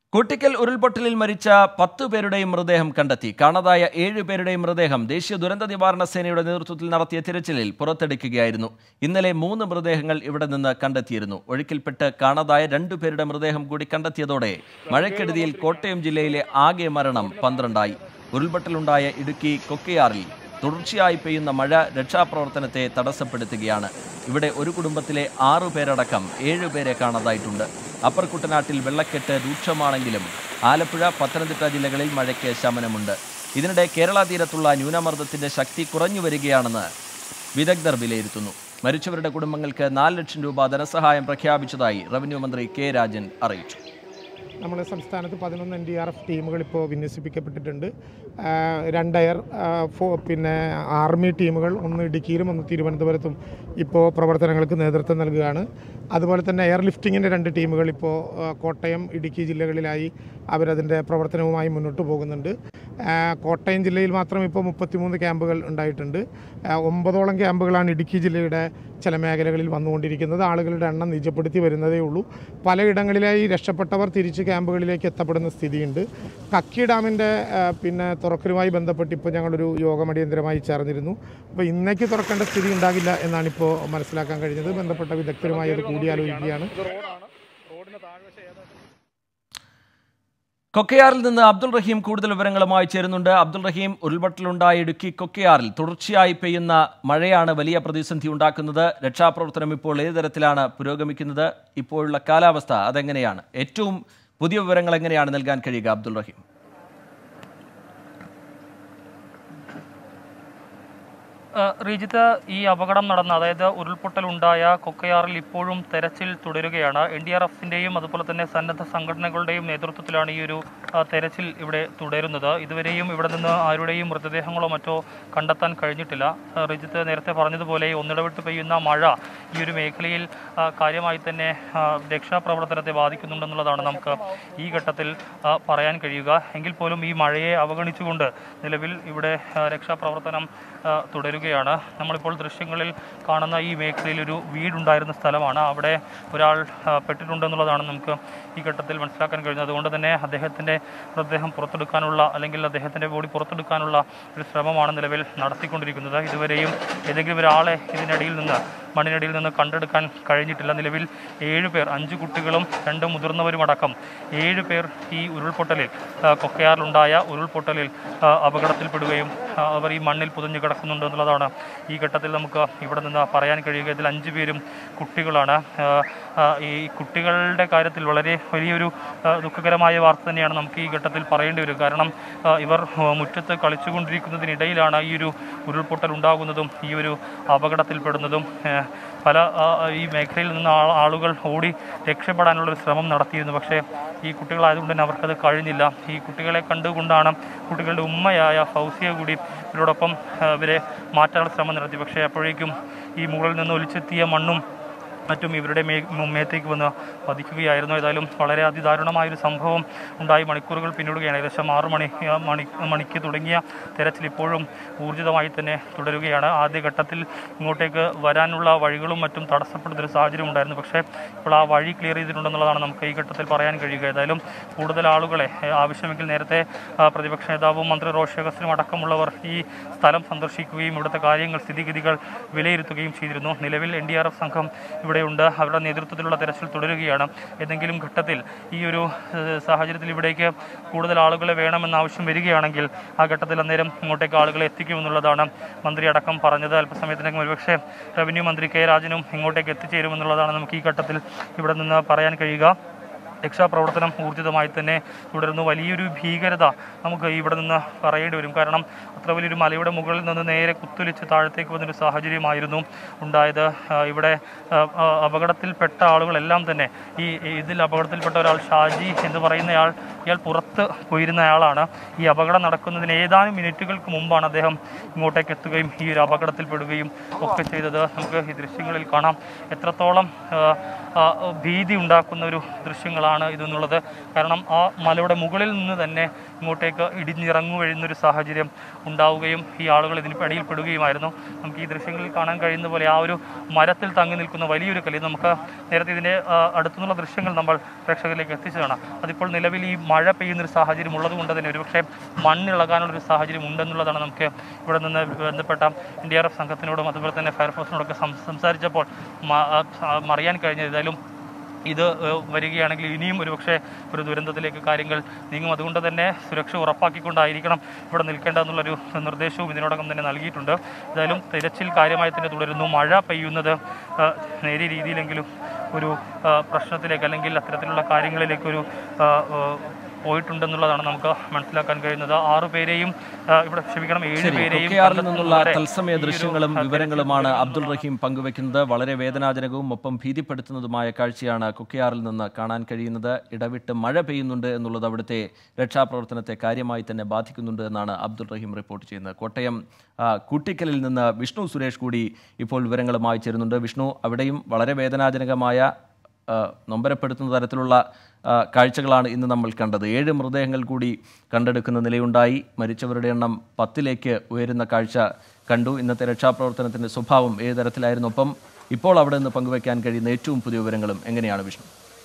കൂട്ടിക്കൽ ഉരുൾപൊട്ടലിൽ മരിച്ച പത്തു പേരുടെയും മൃതദേഹം കണ്ടെത്തി കാണാതായ ഏഴ് പേരുടെയും മൃതദേഹം ദേശീയ ദുരന്ത നിവാരണ സേനയുടെ നേതൃത്വത്തിൽ നടത്തിയ തിരച്ചിലിൽ പുറത്തെടുക്കുകയായിരുന്നു ഇന്നലെ മൂന്ന് മൃതദേഹങ്ങൾ ഇവിടെ നിന്ന് കണ്ടെത്തിയിരുന്നു ഒഴുക്കിൽപ്പെട്ട് കാണാതായ രണ്ടു പേരുടെ മൃതദേഹം കൂടി കണ്ടെത്തിയതോടെ മഴക്കെടുതിയിൽ കോട്ടയം ജില്ലയിലെ ആകെ മരണം പന്ത്രണ്ടായി ഉരുൾപൊട്ടലുണ്ടായ ഇടുക്കി കൊക്കയാറിൽ തുടർച്ചയായി പെയ്യുന്ന മഴ രക്ഷാപ്രവർത്തനത്തെ തടസ്സപ്പെടുത്തുകയാണ് ഇവിടെ ഒരു കുടുംബത്തിലെ ആറു പേരടക്കം ഏഴുപേരെ കാണാതായിട്ടുണ്ട് അപ്പർ കുട്ടനാട്ടിൽ വെള്ളക്കെട്ട് രൂക്ഷമാണെങ്കിലും ആലപ്പുഴ പത്തനംതിട്ട ജില്ലകളിൽ മഴയ്ക്ക് ശമനമുണ്ട് ഇതിനിടെ കേരള തീരത്തുള്ള ന്യൂനമർദ്ദത്തിന്റെ ശക്തി കുറഞ്ഞു വരികയാണെന്ന് വിദഗ്ധർ വിലയിരുത്തുന്നു മരിച്ചവരുടെ കുടുംബങ്ങൾക്ക് നാല് ലക്ഷം രൂപ ധനസഹായം പ്രഖ്യാപിച്ചതായി റവന്യൂ മന്ത്രി കെ രാജൻ അറിയിച്ചു നമ്മുടെ സംസ്ഥാനത്ത് പതിനൊന്ന് എൻ ഡി ആർ എഫ് ടീമുകൾ ഇപ്പോൾ വിന്യസിപ്പിക്കപ്പെട്ടിട്ടുണ്ട് ആ, രണ്ട് എയർ ആ, ഫോ- പിന്നെ ആർമി ടീമുകൾ ഒന്ന് ഇടുക്കിയിലും ഒന്ന് തിരുവനന്തപുരത്തും ഇപ്പോൾ പ്രവർത്തനങ്ങൾക്ക് നേതൃത്വം നൽകുകയാണ് അതുപോലെ തന്നെ എയർ ലിഫ്റ്റിങ്ങിൻ്റെ രണ്ട് ടീമുകൾ ഇപ്പോൾ ആ, കോട്ടയം ഇടുക്കി ജില്ലകളിലായി അവരതിൻ്റെ പ്രവർത്തനവുമായി മുന്നോട്ട് പോകുന്നുണ്ട് ആ, കോട്ടയം ജില്ലയിൽ മാത്രം ഇപ്പോൾ മുപ്പത്തിമൂന്ന് ക്യാമ്പുകൾ ഉണ്ടായിട്ടുണ്ട് ആ, ഒമ്പതോളം ക്യാമ്പുകളാണ് ഇടുക്കി ജില്ലയുടെ ചില മേഖലകളിൽ വന്നുകൊണ്ടിരിക്കുന്നത് ആളുകളുടെ എണ്ണം നിജപ്പെടുത്തി വരുന്നതേ ഉള്ളൂ പലയിടങ്ങളിലായി രക്ഷപ്പെട്ടവർ തിരിച്ച് ക്യാമ്പുകളിലേക്ക് എത്തപ്പെടുന്ന സ്ഥിതിയുണ്ട് കക്കി ഡാമിൻ്റെ ആ, പിന്നെ തുറക്കലുമായി ബന്ധപ്പെട്ട് ഇപ്പോൾ ഞങ്ങളൊരു യോഗം അടിയന്തരമായി ചേർന്നിരുന്നു അപ്പോൾ ഇന്നേക്ക് തുറക്കേണ്ട സ്ഥിതി ഉണ്ടാകില്ല എന്നാണ് ഇപ്പോൾ മനസ്സിലാക്കാൻ കഴിഞ്ഞത് ബന്ധപ്പെട്ട വിദഗ്ധരുമായി അത് കൂടിയാലോചിക്കുകയാണ് കൊക്കയാറിൽ നിന്ന് അബ്ദുൾ റഹീം കൂടുതൽ വിവരങ്ങളുമായി ചേരുന്നുണ്ട് അബ്ദുൾ റഹീം ഉരുൾപൊട്ടലുണ്ടായ ഇടുക്കി കൊക്കയാറിൽ തുടർച്ചയായി പെയ്യുന്ന മഴയാണ് വലിയ പ്രതിസന്ധി ഉണ്ടാക്കുന്നത് രക്ഷാപ്രവർത്തനം ഇപ്പോൾ ഏത് തരത്തിലാണ് പുരോഗമിക്കുന്നത് ഇപ്പോഴുള്ള കാലാവസ്ഥ അതെങ്ങനെയാണ് ഏറ്റവും പുതിയ വിവരങ്ങൾ എങ്ങനെയാണ് നൽകാൻ കഴിയുക അബ്ദുൾ റഹീം ഏഹ് റീജിത്ത് ഈ അപകടം നടന്ന അതായത് ഉരുൾപൊട്ടലുണ്ടായ കൊക്കയാറിൽ ഇപ്പോഴും തെരച്ചിൽ തുടരുകയാണ് എൻ ഡി ആർ എഫിന്റെയും അതുപോലെ തന്നെ സന്നദ്ധ സംഘടനകളുടെയും നേതൃത്വത്തിലാണ് ഈ ഒരു ആ, തെരച്ചിൽ ഇവിടെ തുടരുന്നത് ഇതുവരെയും ഇവിടെ നിന്ന് ആരുടെയും മൃതദേഹങ്ങളോ മറ്റോ കണ്ടെത്താൻ കഴിഞ്ഞിട്ടില്ല ആ, റീജിത്ത് നേരത്തെ പറഞ്ഞതുപോലെ ഒന്നിടവിട്ട് പെയ്യുന്ന മഴ ഈ ഒരു മേഖലയിൽ ആ, കാര്യമായി തന്നെ ആ, രക്ഷാപ്രവർത്തനത്തെ ബാധിക്കുന്നുണ്ടെന്നുള്ളതാണ് നമുക്ക് ഈ ഘട്ടത്തിൽ ആ, പറയാൻ കഴിയുക എങ്കിൽ പോലും ഈ മഴയെ അവഗണിച്ചുകൊണ്ട് നിലവിൽ ഇവിടെ ആ, രക്ഷാപ്രവർത്തനം ആ, തുടരുകയാണ് നമ്മളിപ്പോൾ ദൃശ്യങ്ങളിൽ കാണുന്ന ഈ മേഖലയിൽ ഒരു വീടുണ്ടായിരുന്ന സ്ഥലമാണ് അവിടെ ഒരാൾ ആ, പെട്ടിട്ടുണ്ടെന്നുള്ളതാണ് നമുക്ക് ഈ ഘട്ടത്തിൽ മനസ്സിലാക്കാൻ കഴിയുന്നത് അതുകൊണ്ട് തന്നെ അദ്ദേഹത്തിൻ്റെ മൃതദേഹം പുറത്തെടുക്കാനുള്ള അല്ലെങ്കിൽ അദ്ദേഹത്തിൻ്റെ ബോഡി പുറത്തെടുക്കാനുള്ള ഒരു ശ്രമമാണ് നിലവിൽ നടത്തിക്കൊണ്ടിരിക്കുന്നത് ഇതുവരെയും ഏതെങ്കിലും ഒരാളെ ഇതിനിടയിൽ നിന്ന് മണ്ണിനടിയിൽ നിന്ന് കണ്ടെടുക്കാൻ കഴിഞ്ഞിട്ടില്ല നിലവിൽ ഏഴ് പേർ അഞ്ച് കുട്ടികളും രണ്ട് മുതിർന്നവരും അടക്കം ഏഴ് പേർ ഈ ഉരുൾപൊട്ടലിൽ ആ, കൊക്കയാറിലുണ്ടായ ഉരുൾപൊട്ടലിൽ ആ, അപകടത്തിൽപ്പെടുകയും ആ, അവർ ഈ മണ്ണിൽ പുതഞ്ഞു കിടക്കുന്നുണ്ട് എന്നുള്ളതാണ് ഈ ഘട്ടത്തിൽ നമുക്ക് ഇവിടെ നിന്ന് പറയാൻ കഴിയുക ഇതിൽ അഞ്ച് പേരും കുട്ടികളാണ് ആ, ആ, ഈ കുട്ടികളുടെ കാര്യത്തിൽ വളരെ വലിയൊരു ആ, ദുഃഖകരമായ വാർത്ത തന്നെയാണ് നമുക്ക് ഈ ഘട്ടത്തിൽ പറയേണ്ടി വരും കാരണം ആ, ഇവർ ആ, മുറ്റത്ത് കളിച്ചുകൊണ്ടിരിക്കുന്നതിനിടയിലാണ് ഈ ഒരു ഉരുൾപൊട്ടൽ ഉണ്ടാകുന്നതും ഈ ഒരു അപകടത്തിൽപ്പെടുന്നതും ആ, പല ആ, ഈ മേഖലയിൽ നിന്ന് ആ- ആളുകൾ ഓടി രക്ഷപ്പെടാനുള്ള ഒരു ശ്രമം നടത്തിയിരുന്നു പക്ഷേ ഈ കുട്ടികളായതുകൊണ്ട് തന്നെ അവർക്കത് കഴിഞ്ഞില്ല ഈ കുട്ടികളെ കണ്ടുകൊണ്ടാണ് കുട്ടികളുടെ ഉമ്മയായ ഫൗസിയ കൂടി ഇവരോടൊപ്പം ആ, ഇവരെ മാറ്റാനുള്ള ശ്രമം നടത്തി പക്ഷേ അപ്പോഴേക്കും ഈ മുകളിൽ നിന്ന് ഒലിച്ചെത്തിയ മണ്ണും മറ്റും ഇവരുടെ മേ മേത്തേക്ക് വന്ന് പതിക്കുകയായിരുന്നു ഏതായാലും വളരെ അതിദാരുണമായൊരു സംഭവം ഉണ്ടായി മണിക്കൂറുകൾ പിന്നിടുകയാണ് ഏകദേശം ആറ് മണി ആ, മണി മണിക്ക് തുടങ്ങിയ തെരച്ചിൽ ഇപ്പോഴും ഊർജിതമായി തന്നെ തുടരുകയാണ് ആദ്യഘട്ടത്തിൽ ഇങ്ങോട്ടേക്ക് വരാനുള്ള വഴികളും മറ്റും തടസ്സപ്പെടുന്ന ഒരു സാഹചര്യം ഉണ്ടായിരുന്നു പക്ഷേ ഇപ്പോൾ ആ വഴി ക്ലിയർ ചെയ്തിട്ടുണ്ടെന്നുള്ളതാണ് നമുക്ക് ഈ ഘട്ടത്തിൽ പറയാൻ കഴിയുക ഏതായാലും കൂടുതൽ ആളുകളെ ഏ, ആവശ്യമെങ്കിൽ നേരത്തെ ആ, പ്രതിപക്ഷ നേതാവും മന്ത്രി റോഷി അഗസ്റ്റിനും അടക്കമുള്ളവർ ഈ സ്ഥലം സന്ദർശിക്കുകയും ഇവിടുത്തെ കാര്യങ്ങൾ സ്ഥിതിഗതികൾ വിലയിരുത്തുകയും ചെയ്തിരുന്നു നിലവിൽ എൻ ഡി ആർ എഫ് സംഘം ഇവിടെയുണ്ട് അവരുടെ നേതൃത്വത്തിലുള്ള തെരച്ചിൽ തുടരുകയാണ് ഏതെങ്കിലും ഘട്ടത്തിൽ ഈ ഒരു ഏഹ്, സാഹചര്യത്തിൽ ഇവിടേക്ക് കൂടുതൽ ആളുകളെ വേണമെന്ന ആവശ്യം വരികയാണെങ്കിൽ ആ ഘട്ടത്തിൽ അന്നേരം ഇങ്ങോട്ടേക്ക് ആളുകളെ എത്തിക്കുമെന്നുള്ളതാണ് മന്ത്രി അടക്കം പറഞ്ഞത് അല്പസമയത്തിനകം ഒരുപക്ഷെ റവന്യൂ മന്ത്രി കെ രാജനും ഇങ്ങോട്ടേക്ക് എത്തിച്ചേരുമെന്നുള്ളതാണ് നമുക്ക് ഈ ഘട്ടത്തിൽ ഇവിടെ നിന്ന് പറയാൻ കഴിയുക രക്ഷാപ്രവർത്തനം ഊർജിതമായി തന്നെ തുടരുന്നു വലിയൊരു ഭീകരത നമുക്ക് ഇവിടെ നിന്ന് പറയേണ്ടി വരും കാരണം അത്ര വലിയൊരു മലയുടെ മുകളിൽ നിന്ന് നേരെ കുത്തൊലിച്ച് താഴത്തേക്ക് വന്നൊരു സാഹചര്യമായിരുന്നു ഉണ്ടായത് ആ, ഇവിടെ ആ, ആ, അപകടത്തിൽപ്പെട്ട ആളുകളെല്ലാം തന്നെ ഈ ഈ ഇതിൽ അപകടത്തിൽപ്പെട്ട ഒരാൾ ഷാജി എന്ന് പറയുന്നയാൾ ഇയാൾ പുറത്ത് പോയിരുന്ന ആളാണ് ഈ അപകടം നടക്കുന്നതിന് ഏതാനും മിനിറ്റുകൾക്ക് മുമ്പാണ് അദ്ദേഹം ഇങ്ങോട്ടേക്ക് എത്തുകയും ഈ ഒരു അപകടത്തിൽപ്പെടുകയും ഒക്കെ ചെയ്തത് നമുക്ക് ഈ ദൃശ്യങ്ങളിൽ കാണാം എത്രത്തോളം ആ, ആ, ഭീതി ഉണ്ടാക്കുന്ന ഒരു ദൃശ്യങ്ങളാണ് ഇതെന്നുള്ളത് കാരണം ആ മലയുടെ മുകളിൽ നിന്ന് തന്നെ ഇങ്ങോട്ടേക്ക് ഇടിഞ്ഞിറങ്ങു കഴിയുന്നൊരു സാഹചര്യം ഉണ്ടാവുകയും ഈ ആളുകൾ ഇതിന് അടിയിൽപ്പെടുകയുമായിരുന്നു നമുക്ക് ഈ ദൃശ്യങ്ങളിൽ കാണാൻ കഴിയുന്ന പോലെ ആ ഒരു മരത്തിൽ തങ്ങി നിൽക്കുന്ന വലിയൊരു കല്ല് നമുക്ക് നേരത്തെ ഇതിൻ്റെ ആ, അടുത്തുനിന്നുള്ള ദൃശ്യങ്ങൾ നമ്മൾ പ്രേക്ഷകരിലേക്ക് എത്തിച്ചതാണ് അതിപ്പോൾ നിലവിൽ ഈ മഴ പെയ്യുന്നൊരു സാഹചര്യം ഉള്ളത് കൊണ്ട് തന്നെ ഒരുപക്ഷെ മണ്ണിളകാനുള്ളൊരു സാഹചര്യം ഉണ്ടെന്നുള്ളതാണ് നമുക്ക് ഇവിടെ നിന്ന് ബന്ധപ്പെട്ട എൻ ഡി ആർ എഫ് സംഘത്തിനോടും അതുപോലെ തന്നെ ഫയർഫോഴ്സിനോടൊക്കെ സം- സംസാരിച്ചപ്പോൾ മ- ആ, ആ, അറിയാൻ കഴിഞ്ഞത് ഏതായാലും ഇത് ഏഹ്, വരികയാണെങ്കിൽ ഇനിയും ഒരുപക്ഷെ ഒരു ദുരന്തത്തിലേക്ക് കാര്യങ്ങൾ നീങ്ങും അതുകൊണ്ട് തന്നെ സുരക്ഷ ഉറപ്പാക്കിക്കൊണ്ടായിരിക്കണം ഇവിടെ നിൽക്കേണ്ടതെന്നുള്ളൊരു നിർദ്ദേശവും ഇതിനോടകം തന്നെ നൽകിയിട്ടുണ്ട് ഏതായാലും തിരച്ചിൽ കാര്യമായി തന്നെ തുടരുന്നു മഴ പെയ്യുന്നത് ഏഹ്, നേരിയ രീതിയിലെങ്കിലും ഒരു ഏഹ്, പ്രശ്നത്തിലേക്ക് അല്ലെങ്കിൽ അത്തരത്തിലുള്ള കാര്യങ്ങളിലേക്കൊരു ഏഹ്, ഏഹ്, പോയിട്ടുണ്ടെന്നുള്ളതാണ് നമുക്ക് മനസ്സിലാക്കാൻ കഴിയുന്നത് ആറു പേരെയും ഏഹ്, ഇവിടെ ക്ഷമിക്കണം ഏഴ് ശരി പേരെയും കൊക്കയാറിൽ നിന്നുള്ള കണ്ടെത്തുന്നതുവരെ തത്സമയ ഈ ഒരു, ദൃശ്യങ്ങളും ഏഹ്, വിവരങ്ങളുമാണ് അബ്ദുൾ റഹീം പങ്കുവെക്കുന്നത് വളരെ വേദനാജനകവും ഒപ്പം ഭീതിപ്പെടുത്തുന്നതുമായ കാഴ്ചയാണ് കൊക്കയാറിൽ നിന്ന് കാണാൻ കഴിയുന്നത് ഇടവിട്ട് മഴ പെയ്യുന്നുണ്ട് എന്നുള്ളത് അവിടുത്തെ രക്ഷാപ്രവർത്തനത്തെ കാര്യമായി തന്നെ ബാധിക്കുന്നുണ്ട് എന്നാണ് അബ്ദുൾ റഹീം റിപ്പോർട്ട് ചെയ്യുന്നത് കോട്ടയം ആ, കുട്ടിക്കലിൽ നിന്ന് വിഷ്ണു സുരേഷ് കൂടി ഇപ്പോൾ വിവരങ്ങളുമായി ചേരുന്നുണ്ട് വിഷ്ണു അവിടെയും വളരെ വേദനാജനകമായ ആ, നൊമ്പരപ്പെടുത്തുന്ന തരത്തിലുള്ള ആ, കാഴ്ചകളാണ് ഇന്ന് നമ്മൾ കണ്ടത് ഏഴ് മൃതദേഹങ്ങൾ കൂടി കണ്ടെടുക്കുന്ന നിലയുണ്ടായി മരിച്ചവരുടെ എണ്ണം പത്തിലേക്ക് ഉയരുന്ന കാഴ്ച കണ്ടു ഇന്നത്തെ രക്ഷാപ്രവർത്തനത്തിന്റെ സ്വഭാവം ഏത് തരത്തിലായിരുന്നു ഒപ്പം ഇപ്പോൾ അവിടെ നിന്ന് പങ്കുവയ്ക്കാൻ കഴിയുന്ന ഏറ്റവും പുതിയ വിവരങ്ങളും എങ്ങനെയാണ് വിഷ്ണു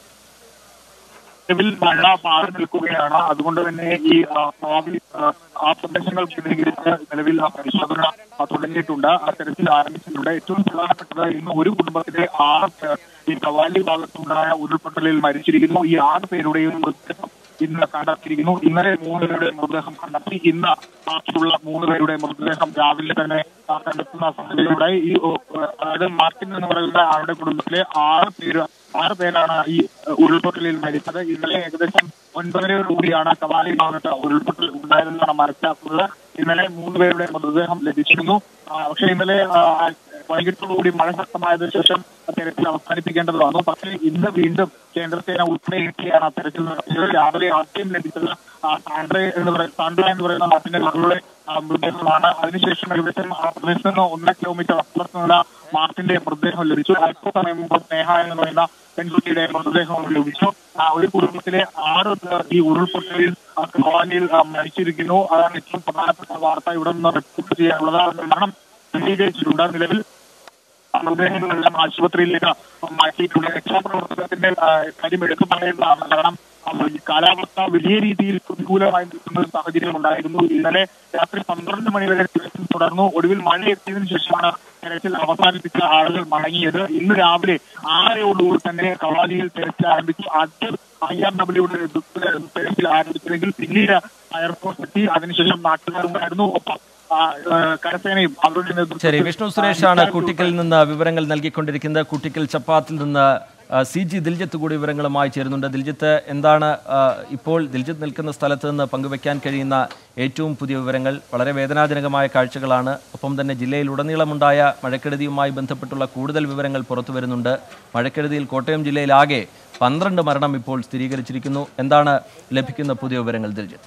നിലവിൽ മഴ മാറി നിൽക്കുകയാണ് അതുകൊണ്ട് തന്നെ ഈ ആ, ഭാവി ആ, ആ പ്രദേശങ്ങൾ കേന്ദ്രീകരിച്ച് നിലവിൽ ആ പരിശോധന ആ, തുടങ്ങിയിട്ടുണ്ട് ആ തെരച്ചിൽ ആരംഭിച്ചിട്ടുണ്ട് ഏറ്റവും പ്രധാനപ്പെട്ടത് ഇന്ന് ഒരു കുടുംബത്തിലെ ആറ് പേർ ഈ കവാലി ഭാഗത്തുണ്ടായ ഉരുൾപൊട്ടലിൽ മരിച്ചിരിക്കുന്നു ഈ ആറ് പേരുടെയും മൃതദേഹം ഇന്ന് കണ്ടെത്തിയിരിക്കുന്നു ഇന്നലെ മൂന്ന് പേരുടെ മൃതദേഹം കണ്ടെത്തി ഇന്ന് ബാക്കിയുള്ള മൂന്ന് പേരുടെ മൃതദേഹം രാവിലെ തന്നെ ആ, കണ്ടെത്തുന്ന സാഹചര്യമുണ്ട് ഈ ഓ, അതായത് മാർട്ടിൻ എന്ന് പറയുന്ന ആളുടെ കുടുംബത്തിലെ ആറ് പേര് ആറ് പേരാണ് ഈ ഏഹ്, ഉരുൾപൊട്ടലിൽ മരിച്ചത് ഇന്നലെ ഏകദേശം ഒൻപതരയോടുകൂടിയാണ് കവാലി ഭാഗത്ത് ഉരുൾപൊട്ടൽ ഉണ്ടായതെന്നാണ് മനസ്സിലാക്കുന്നത് ഇന്നലെ മൂന്ന് പേരുടെ മൃതദേഹം ലഭിച്ചിരുന്നു ആ, പക്ഷേ ഇന്നലെ ആ, വൈകിട്ടോടുകൂടി മഴ ശക്തമായതിനു ശേഷം തെരച്ചിൽ അവസാനിപ്പിക്കേണ്ടത് വന്നു പക്ഷേ ഇന്ന് വീണ്ടും കേന്ദ്രസേന ഉൾപ്പെടെ എത്തിയാണ് തെരച്ചിൽ നടത്തിയത് രാവിലെ ആദ്യം ലഭിച്ചത് ആ, സാൻഡ്രെ എന്ന് പറയുന്ന സാൻഡ്ര എന്ന് പറയുന്ന നാട്ടിന്റെ മകളുടെ ആ, മൃതദേഹമാണ് അതിനുശേഷം ഏകദേശം ആ പ്രദേശത്ത് നിന്ന് ഒന്നര കിലോമീറ്റർ അപ്പുറത്ത് നിന്ന് മാർട്ടിന്റെ മൃതദേഹം ലഭിച്ചു അല്പസമയം മുമ്പ് സ്നേഹ എന്ന് പറയുന്ന പെൺകുട്ടിയുടെ മൃതദേഹം ലഭിച്ചു ആ ഒരു കുടുംബത്തിലെ ആറ് പേർ ഈ ഉരുൾപൊട്ടലിൽ ആ, കവാലിയിൽ ആ, മരിച്ചിരിക്കുന്നു അതാണ് ഏറ്റവും പ്രധാനപ്പെട്ട വാർത്ത ഇവിടെ നിന്ന് റിപ്പോർട്ട് ചെയ്യാനുള്ളത് മരണം സ്ഥിരീകരിച്ചിട്ടുണ്ട് നിലവിൽ മൃതദേഹങ്ങളെല്ലാം ആശുപത്രിയിലേക്ക് മാറ്റിയിട്ടുണ്ട് രക്ഷാപ്രവർത്തനത്തിന്റെ ആ, കാര്യം എടുത്തു പറയേണ്ടതാണ് കാരണം ആ, ഈ കാലാവസ്ഥ വലിയ രീതിയിൽ പ്രതികൂലമായി നിൽക്കുന്ന ഒരു സാഹചര്യം ഉണ്ടായിരുന്നു ഇന്നലെ രാത്രി പന്ത്രണ്ട് മണിവരെ തിരച്ചിൽ തുടർന്നു ഒടുവിൽ മഴ എത്തിയതിനു ശേഷമാണ് തെരച്ചിൽ അവസാനിപ്പിച്ച ആളുകൾ മടങ്ങിയത് ഇന്ന് രാവിലെ ആറയോടുകൂടി തന്നെ കവാലിയിൽ തെരച്ചിൽ ആരംഭിച്ചു ആദ്യം ഐ ആർ ഡബ്ല്യുടെ തെരച്ചിൽ ആരംഭിച്ചെങ്കിൽ പിന്നീട് ഫയർഫോഴ്സ് എത്തി അതിനുശേഷം നാട്ടുകാരുണ്ടായിരുന്നു ഒപ്പം ആ, ആ, കരസേനയും അവരുടെ ശരി നേതൃത്വത്തിൽ വിഷ്ണു സുരേഷാണ് കുട്ടിക്കലിൽ നിന്ന് വിവരങ്ങൾ നൽകിക്കൊണ്ടിരിക്കുന്നത് കുട്ടിക്കൽ ചപ്പാത്തിൽ നിന്ന് ആ, സി ജി ദിൽജിത്ത് കൂടി വിവരങ്ങളുമായി ചേരുന്നുണ്ട് ദിൽജിത്ത് എന്താണ് ആ, ഇപ്പോൾ ദിൽജിത്ത് നിൽക്കുന്ന സ്ഥലത്ത് നിന്ന് പങ്കുവയ്ക്കാൻ കഴിയുന്ന ഏറ്റവും പുതിയ വിവരങ്ങൾ വളരെ വേദനാജനകമായ കാഴ്ചകളാണ് ഒപ്പം തന്നെ ജില്ലയിൽ ഉടനീളമുണ്ടായ മഴക്കെടുതിയുമായി ബന്ധപ്പെട്ടുള്ള കൂടുതൽ വിവരങ്ങൾ പുറത്തു വരുന്നുണ്ട് മഴക്കെടുതിയിൽ കോട്ടയം ജില്ലയിലാകെ പന്ത്രണ്ട് മരണം ഇപ്പോൾ സ്ഥിരീകരിച്ചിരിക്കുന്നു എന്താണ് ലഭിക്കുന്ന പുതിയ വിവരങ്ങൾ ദിൽജിത്ത്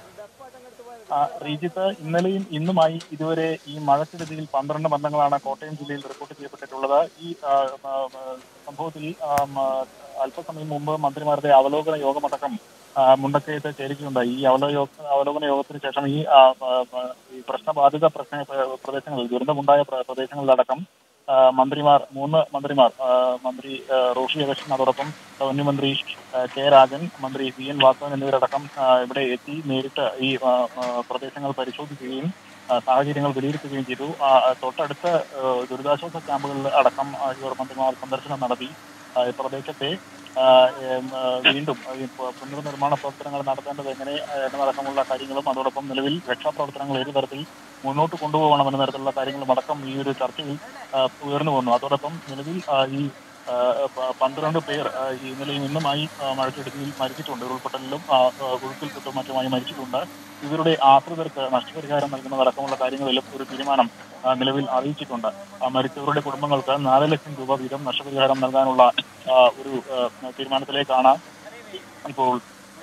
ആ, ശ്രീജിത്ത് ഇന്നലെയും ഇന്നുമായി ഇതുവരെ ഈ മഴക്കെടുതിയിൽ പന്ത്രണ്ട് മരണങ്ങളാണ് കോട്ടയം ജില്ലയിൽ റിപ്പോർട്ട് ചെയ്യപ്പെട്ടിട്ടുള്ളത് ഈ ആ, ആ, ആ, സംഭവത്തിൽ ആ, മ, അല്പസമയം മുമ്പ് മന്ത്രിമാരുടെ അവലോകന യോഗമടക്കം ആ, മുണ്ടക്കയത്ത് ചേരുകയുണ്ടായി ഈ അവലോക അവലോകന യോഗത്തിന് ശേഷം ഈ ആ, ആ, ആ, ഈ പ്രശ്നബാധിത പ്രശ്ന പ്രദേശങ്ങളിൽ ദുരന്തമുണ്ടായ പ്ര- പ്രദേശങ്ങളിലടക്കം ആ, മന്ത്രിമാർ മൂന്ന് മന്ത്രിമാർ ആ, മന്ത്രി ആ, റോഷി അഗസ്റ്റൻ അതോടൊപ്പം വന്യമന്ത്രി ആ, കെ രാജൻ മന്ത്രി വി എൻ വാസവൻ എന്നിവരടക്കം ആ, ഇവിടെ എത്തി നേരിട്ട് ഈ ആ, ആ, പ്രദേശങ്ങൾ പരിശോധിക്കുകയും ആ, സാഹചര്യങ്ങൾ വിലയിരുത്തുകയും ചെയ്തു ആ, ആ, തൊട്ടടുത്ത ആ, ദുരിതാശ്വാസ ക്യാമ്പുകളിൽ അടക്കം ആ, ഇവർ മന്ത്രിമാർ സന്ദർശനം നടത്തി ആ, ഈ പ്രദേശത്തെ ആ, ഏം, ആ, വീണ്ടും ഈ പ- പുനർനിർമ്മാണ പ്രവർത്തനങ്ങൾ നടത്തേണ്ടത് എങ്ങനെ ആ, എന്നതടക്കമുള്ള കാര്യങ്ങളും അതോടൊപ്പം നിലവിൽ രക്ഷാപ്രവർത്തനങ്ങൾ ഏത് തരത്തിൽ മുന്നോട്ട് കൊണ്ടുപോകണം എന്ന തരത്തിലുള്ള കാര്യങ്ങളും അടക്കം ഈ ഒരു ചർച്ചയിൽ ആ, ഉയർന്നു വന്നു അതോടൊപ്പം നിലവിൽ ആ, ഈ ആ, പ- പന്ത്രണ്ട് പേർ ആ, ഈ ഇന്നലെയും ഇന്നുമായി ആ, മഴക്കെടുതിയിൽ മരിച്ചിട്ടുണ്ട് ഉരുൾപൊട്ടലിലും ആ, ആ, ഉരുൾക്കിൽപ്പെട്ടും മറ്റുമായി മരിച്ചിട്ടുണ്ട് ഇവരുടെ ആശ്രിതർക്ക് നഷ്ടപരിഹാരം നൽകുന്നതടക്കമുള്ള കാര്യങ്ങളിലും ഒരു തീരുമാനം ആ, നിലവിൽ അറിയിച്ചിട്ടുണ്ട് ആ, മരിച്ചവരുടെ കുടുംബങ്ങൾക്ക് നാല് ലക്ഷം രൂപ വീതം നഷ്ടപരിഹാരം നൽകാനുള്ള ആ, ഒരു ആ, തീരുമാനത്തിലേക്കാണ് ഇപ്പോൾ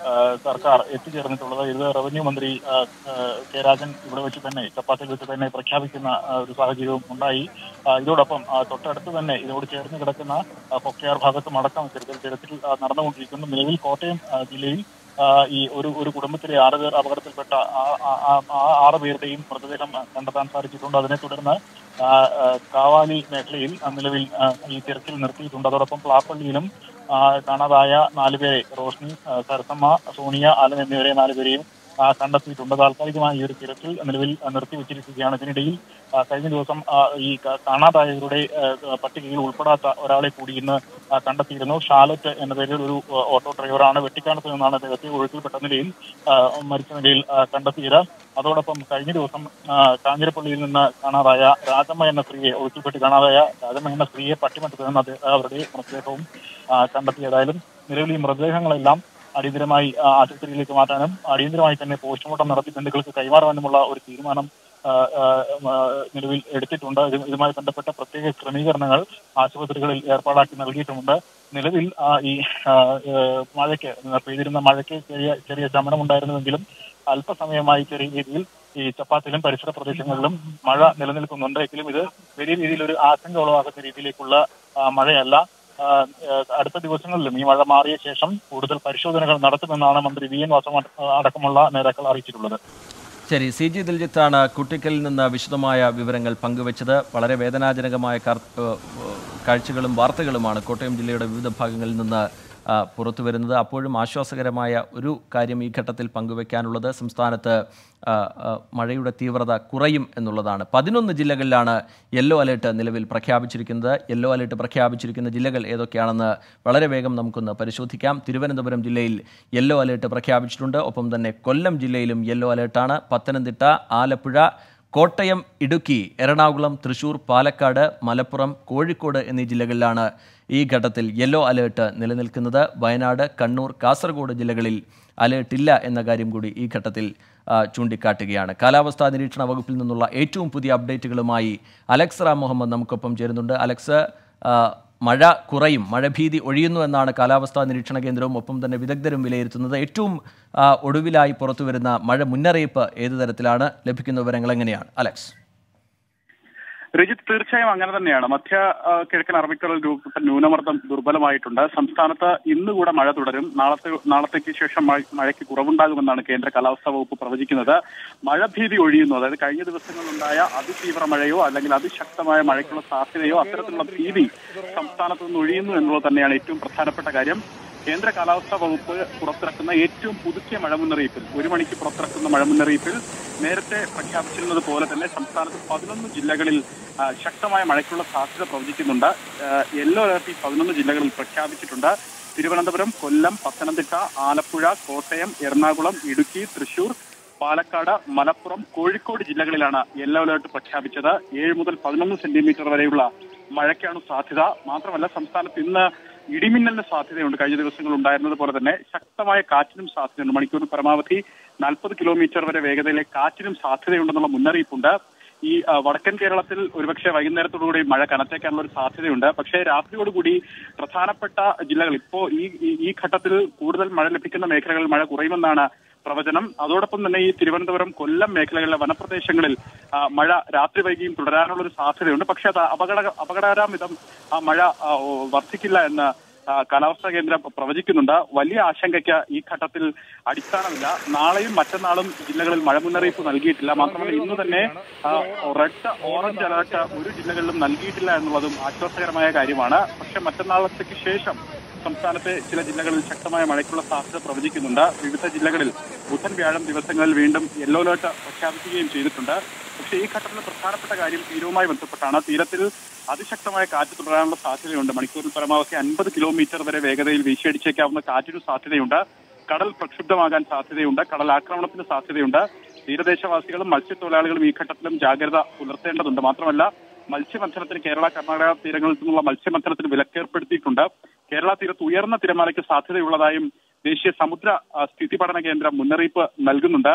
ആ, സർക്കാർ എത്തിച്ചേർന്നിട്ടുള്ളത് ഇത് റവന്യൂ മന്ത്രി ആ, ആ, കെ രാജൻ ഇവിടെ വെച്ച് തന്നെ ചപ്പാത്തിൽ വെച്ച് തന്നെ പ്രഖ്യാപിക്കുന്ന ആ, ഒരു സാഹചര്യവും ഉണ്ടായി ആ, ഇതോടൊപ്പം ആ, തൊട്ടടുത്ത് തന്നെ ഇതിനോട് ചേർന്ന് കിടക്കുന്ന ആ, പൊക്കയാർ ഭാഗത്തും അടക്കം ഇത്തരത്തിൽ തിരച്ചിൽ ആ, നടന്നുകൊണ്ടിരിക്കുന്നു നിലവിൽ കോട്ടയം ആ, ജില്ലയിൽ ആ, ഈ ഒരു ഒരു കുടുംബത്തിലെ ആറ് പേർ അപകടത്തിൽപ്പെട്ട ആ- ആ- ആ- ആ ആറ് പേരുടെയും മൃതദേഹം ആ, കണ്ടെത്താൻ സാധിച്ചിട്ടുണ്ട് അതിനെ തുടർന്ന് ആ, ആ, കാവാലി മേഖലയിൽ ആ, നിലവിൽ ആ, ഈ തിരച്ചിൽ നിർത്തിയിട്ടുണ്ട് അതോടൊപ്പം പ്ലാപ്പള്ളിയിലും ആ, കാണാതായ നാലുപേരെ റോഷ്നി ആ, സരസമ്മ സോണിയ അലൻ എന്നിവരെ നാലുപേരെയും ആ, കണ്ടെത്തിയിട്ടുണ്ട് താൽക്കാലികമായി ഈ ഒരു തിരച്ചിൽ നിലവിൽ ആ, നിർത്തിവെച്ചിരിക്കുകയാണ് ഇതിനിടയിൽ ആ, കഴിഞ്ഞ ദിവസം ആ, ഈ ക- കാണാതായവരുടെ ആ, പട്ടികയിൽ ഉൾപ്പെടാത്ത ഒരാളെ കൂടി ഇന്ന് ആ, കണ്ടെത്തിയിരുന്നു ഷാലറ്റ് എന്ന പേരിൽ ഒരു ആ, ഓട്ടോ ഡ്രൈവറാണ് വെട്ടിക്കാനത്ത് നിന്നാണ് അദ്ദേഹത്തെ ഒഴുക്കിൽപ്പെട്ട നിലയിൽ ആ, മരിച്ച നിലയിൽ ആ, കണ്ടെത്തിയത് അതോടൊപ്പം കഴിഞ്ഞ ദിവസം ആ, കാഞ്ഞിരപ്പള്ളിയിൽ നിന്ന് കാണാതായ രാജമ്മ എന്ന സ്ത്രീയെ ഒഴുക്കിൽപ്പെട്ട് കാണാതായ രാജമ്മ എന്ന സ്ത്രീയെ പട്ടിമറ്റത്ത് നിന്ന് അദ്ദേഹം അവരുടെ മൃതദേഹവും ആ, കണ്ടെത്തിയതായാലും നിലവിൽ ഈ മൃതദേഹങ്ങളെല്ലാം അടിയന്തരമായി ആ, ആശുപത്രിയിലേക്ക് മാറ്റാനും അടിയന്തരമായി തന്നെ പോസ്റ്റ്മോർട്ടം നടത്തി ബന്ധുക്കൾക്ക് കൈമാറാനുമുള്ള ഒരു തീരുമാനം ആ, ആ, ആ, നിലവിൽ എടുത്തിട്ടുണ്ട് ഇത് ഇതുമായി ബന്ധപ്പെട്ട പ്രത്യേക ക്രമീകരണങ്ങൾ ആശുപത്രികളിൽ ഏർപ്പാടാക്കി നൽകിയിട്ടുമുണ്ട് നിലവിൽ ആ, ഈ ആ, ഏ, മഴയ്ക്ക് പെയ്തിരുന്ന മഴയ്ക്ക് ചെറിയ ചെറിയ ശമനമുണ്ടായിരുന്നുവെങ്കിലും അല്പസമയമായി ചെറിയ രീതിയിൽ ഈ ചപ്പാത്തിലും പരിസര പ്രദേശങ്ങളിലും മഴ നിലനിൽക്കുന്നുണ്ട് എങ്കിലും ഇത് വലിയ രീതിയിൽ ഒരു ആശങ്ക ഉളവാക്കുന്ന രീതിയിലേക്കുള്ള ആ, മഴയല്ല ആ, ഏ, അടുത്ത ദിവസങ്ങളിലും ഈ മഴ മാറിയ ശേഷം കൂടുതൽ പരിശോധനകൾ നടത്തുമെന്നാണ് മന്ത്രി വി എൻ വാസവ അടക്കമുള്ള നേതാക്കൾ അറിയിച്ചിട്ടുള്ളത് ശരി സി ജി ദിൽജിത്താണ് കുട്ടിക്കലിൽ നിന്ന് വിശദമായ വിവരങ്ങൾ പങ്കുവച്ചത് വളരെ വേദനാജനകമായ കാർ- ഏഹ് ഏഹ് കാഴ്ചകളും വാർത്തകളുമാണ് കോട്ടയം ജില്ലയുടെ വിവിധ ഭാഗങ്ങളിൽ നിന്ന് ആ, പുറത്തു വരുന്നത് അപ്പോഴും ആശ്വാസകരമായ ഒരു കാര്യം ഈ ഘട്ടത്തിൽ പങ്കുവെക്കാനുള്ളത് സംസ്ഥാനത്ത് ആ, ആ, മഴയുടെ തീവ്രത കുറയും എന്നുള്ളതാണ് പതിനൊന്ന് ജില്ലകളിലാണ് യെല്ലോ അലേർട്ട് നിലവിൽ പ്രഖ്യാപിച്ചിരിക്കുന്നത് യെല്ലോ അലേർട്ട് പ്രഖ്യാപിച്ചിരിക്കുന്ന ജില്ലകൾ ഏതൊക്കെയാണെന്ന് വളരെ വേഗം നമുക്കൊന്ന് പരിശോധിക്കാം തിരുവനന്തപുരം ജില്ലയിൽ യെല്ലോ അലേർട്ട് പ്രഖ്യാപിച്ചിട്ടുണ്ട് ഒപ്പം തന്നെ കൊല്ലം ജില്ലയിലും യെല്ലോ അലേർട്ടാണ് പത്തനംതിട്ട ആലപ്പുഴ കോട്ടയം ഇടുക്കി എറണാകുളം തൃശൂർ പാലക്കാട് മലപ്പുറം കോഴിക്കോട് എന്നീ ജില്ലകളിലാണ് ഈ ഘട്ടത്തിൽ യെല്ലോ അലേർട്ട് നിലനിൽക്കുന്നത് വയനാട് കണ്ണൂർ കാസർഗോഡ് ജില്ലകളിൽ അലേർട്ട് ഇല്ല എന്ന കാര്യം കൂടി ഈ ഘട്ടത്തിൽ ആ, ചൂണ്ടിക്കാട്ടുകയാണ് കാലാവസ്ഥാ നിരീക്ഷണ വകുപ്പിൽ നിന്നുള്ള ഏറ്റവും പുതിയ അപ്ഡേറ്റുകളുമായി അലക്സ് റാം മുഹമ്മദ് നമുക്കൊപ്പം ചേരുന്നുണ്ട് അലക്സ് ആ, മഴ കുറയും മഴഭീതി ഒഴിയുന്നു എന്നാണ് കാലാവസ്ഥാ നിരീക്ഷണ കേന്ദ്രവും ഒപ്പം തന്നെ വിദഗ്ധരും വിലയിരുത്തുന്നത് ഏറ്റവും ആ, ഒടുവിലായി പുറത്തുവരുന്ന മഴ മുന്നറിയിപ്പ് ഏത് തരത്തിലാണ് ലഭിക്കുന്ന വിവരങ്ങൾ എങ്ങനെയാണ് അലക്സ് രജിത് തീർച്ചയായും അങ്ങനെ തന്നെയാണ് മധ്യ ആ, കിഴക്കൻ അറബിക്കടൽ രൂപപ്പെട്ട ന്യൂനമർദ്ദം ദുർബലമായിട്ടുണ്ട് സംസ്ഥാനത്ത് ഇന്ന് കൂടെ മഴ തുടരും നാളത്തെ നാളത്തേക്ക് ശേഷം മഴ- മഴയ്ക്ക് കുറവുണ്ടാകുമെന്നാണ് കേന്ദ്ര കാലാവസ്ഥാ വകുപ്പ് പ്രവചിക്കുന്നത് മഴഭീതി ഒഴിയുന്നു അതായത് കഴിഞ്ഞ ദിവസങ്ങളിലുണ്ടായ അതിതീവ്ര മഴയോ അല്ലെങ്കിൽ അതിശക്തമായ മഴയ്ക്കുള്ള സാധ്യതയോ അത്തരത്തിലുള്ള ഭീതി സംസ്ഥാനത്ത് നിന്ന് ഒഴിയുന്നു എന്നുള്ളത് തന്നെയാണ് ഏറ്റവും പ്രധാനപ്പെട്ട കാര്യം കേന്ദ്ര കാലാവസ്ഥാ വകുപ്പ് പുറത്തിറക്കുന്ന ഏറ്റവും പുതുക്കിയ മഴ മുന്നറിയിപ്പിൽ ഒരു മണിക്ക് പുറത്തിറക്കുന്ന മഴ മുന്നറിയിപ്പിൽ നേരത്തെ പ്രഖ്യാപിച്ചിരുന്നത് പോലെ തന്നെ സംസ്ഥാനത്ത് പതിനൊന്ന് ജില്ലകളിൽ ആ, ശക്തമായ മഴയ്ക്കുള്ള സാധ്യത പ്രവചിക്കുന്നുണ്ട് ആ, യെല്ലോ അലർട്ട് ഈ പതിനൊന്ന് ജില്ലകളിൽ പ്രഖ്യാപിച്ചിട്ടുണ്ട് തിരുവനന്തപുരം കൊല്ലം പത്തനംതിട്ട ആലപ്പുഴ കോട്ടയം എറണാകുളം ഇടുക്കി തൃശൂർ പാലക്കാട് മലപ്പുറം കോഴിക്കോട് ജില്ലകളിലാണ് യെല്ലോ അലർട്ട് പ്രഖ്യാപിച്ചത് ഏഴ് മുതൽ പതിനൊന്ന് സെന്റിമീറ്റർ വരെയുള്ള മഴയ്ക്കാണ് സാധ്യത മാത്രമല്ല സംസ്ഥാനത്ത് ഇന്ന് ഇടിമിന്നലിന് സാധ്യതയുണ്ട് കഴിഞ്ഞ ദിവസങ്ങൾ ഉണ്ടായിരുന്നത് പോലെ തന്നെ ശക്തമായ കാറ്റിനും സാധ്യതയുണ്ട് മണിക്കൂറിൽ പരമാവധി നാൽപ്പത് കിലോമീറ്റർ വരെ വേഗതയിലെ കാറ്റിനും സാധ്യതയുണ്ടെന്നുള്ള മുന്നറിയിപ്പുണ്ട് ഈ ആ, വടക്കൻ കേരളത്തിൽ ഒരുപക്ഷെ വൈകുന്നേരത്തോടുകൂടി മഴ കനത്തേക്കാനുള്ള ഒരു സാധ്യതയുണ്ട് പക്ഷേ രാത്രിയോടുകൂടി പ്രധാനപ്പെട്ട ജില്ലകൾ ഇപ്പോ ഈ ഈ- ഈ ഘട്ടത്തിൽ കൂടുതൽ മഴ ലഭിക്കുന്ന മേഖലകളിൽ മഴ കുറയുമെന്നാണ് പ്രവചനം അതോടൊപ്പം തന്നെ ഈ തിരുവനന്തപുരം കൊല്ലം മേഖലകളിലെ വനപ്രദേശങ്ങളിൽ ആ, മഴ രാത്രി വൈകിയും തുടരാനുള്ള ഒരു സാധ്യതയുണ്ട് പക്ഷേ അത് അപകട അപകടകരമിതം ആ മഴ ആ, ഓ, വർദ്ധിക്കില്ല എന്ന് ആ, കാലാവസ്ഥാ കേന്ദ്രം പ്രവചിക്കുന്നുണ്ട് വലിയ ആശങ്കയ്ക്ക് ഈ ഘട്ടത്തിൽ അടിസ്ഥാനമില്ല നാളെയും മറ്റന്നാളും ജില്ലകളിൽ മഴ മുന്നറിയിപ്പ് നൽകിയിട്ടില്ല മാത്രമല്ല ഇന്ന് തന്നെ ആ, റെഡ് ഓറഞ്ച് അലർട്ട് ഒരു ജില്ലകളിലും നൽകിയിട്ടില്ല എന്നുള്ളതും ആശ്വാസകരമായ കാര്യമാണ് പക്ഷെ മറ്റന്നാളത്തേക്ക് ശേഷം സംസ്ഥാനത്തെ ചില ജില്ലകളിൽ ശക്തമായ മഴയ്ക്കുള്ള സാധ്യത പ്രവചിക്കുന്നുണ്ട് വിവിധ ജില്ലകളിൽ ബുധൻ വ്യാഴം ദിവസങ്ങളിൽ വീണ്ടും യെല്ലോ അലർട്ട് പ്രഖ്യാപിക്കുകയും ചെയ്തിട്ടുണ്ട് പക്ഷേ ഈ ഘട്ടത്തിൽ പ്രധാനപ്പെട്ട കാര്യം തീരവുമായി ബന്ധപ്പെട്ടാണ് തീരത്തിൽ അതിശക്തമായ കാറ്റ് തുടരാനുള്ള സാധ്യതയുണ്ട് മണിക്കൂറിൽ പരമാവധി അൻപത് കിലോമീറ്റർ വരെ വേഗതയിൽ വീശിയടിച്ചേക്കാവുന്ന കാറ്റിന് സാധ്യതയുണ്ട് കടൽ പ്രക്ഷുബ്ധമാകാൻ സാധ്യതയുണ്ട് കടൽ ആക്രമണത്തിന് സാധ്യതയുണ്ട് തീരദേശവാസികളും മത്സ്യത്തൊഴിലാളികളും ഈ ഘട്ടത്തിലും ജാഗ്രത പുലർത്തേണ്ടതുണ്ട് മാത്രമല്ല മത്സ്യബന്ധനത്തിന് കേരള കർണാടക തീരങ്ങളിൽ നിന്നുള്ള മത്സ്യബന്ധനത്തിന് വിലക്കേർപ്പെടുത്തിയിട്ടുണ്ട് കേരള തീരത്ത് ഉയർന്ന തിരമാലയ്ക്ക് സാധ്യതയുള്ളതായും ദേശീയ സമുദ്ര ആ, സ്ഥിതി പഠന കേന്ദ്രം മുന്നറിയിപ്പ് നൽകുന്നുണ്ട്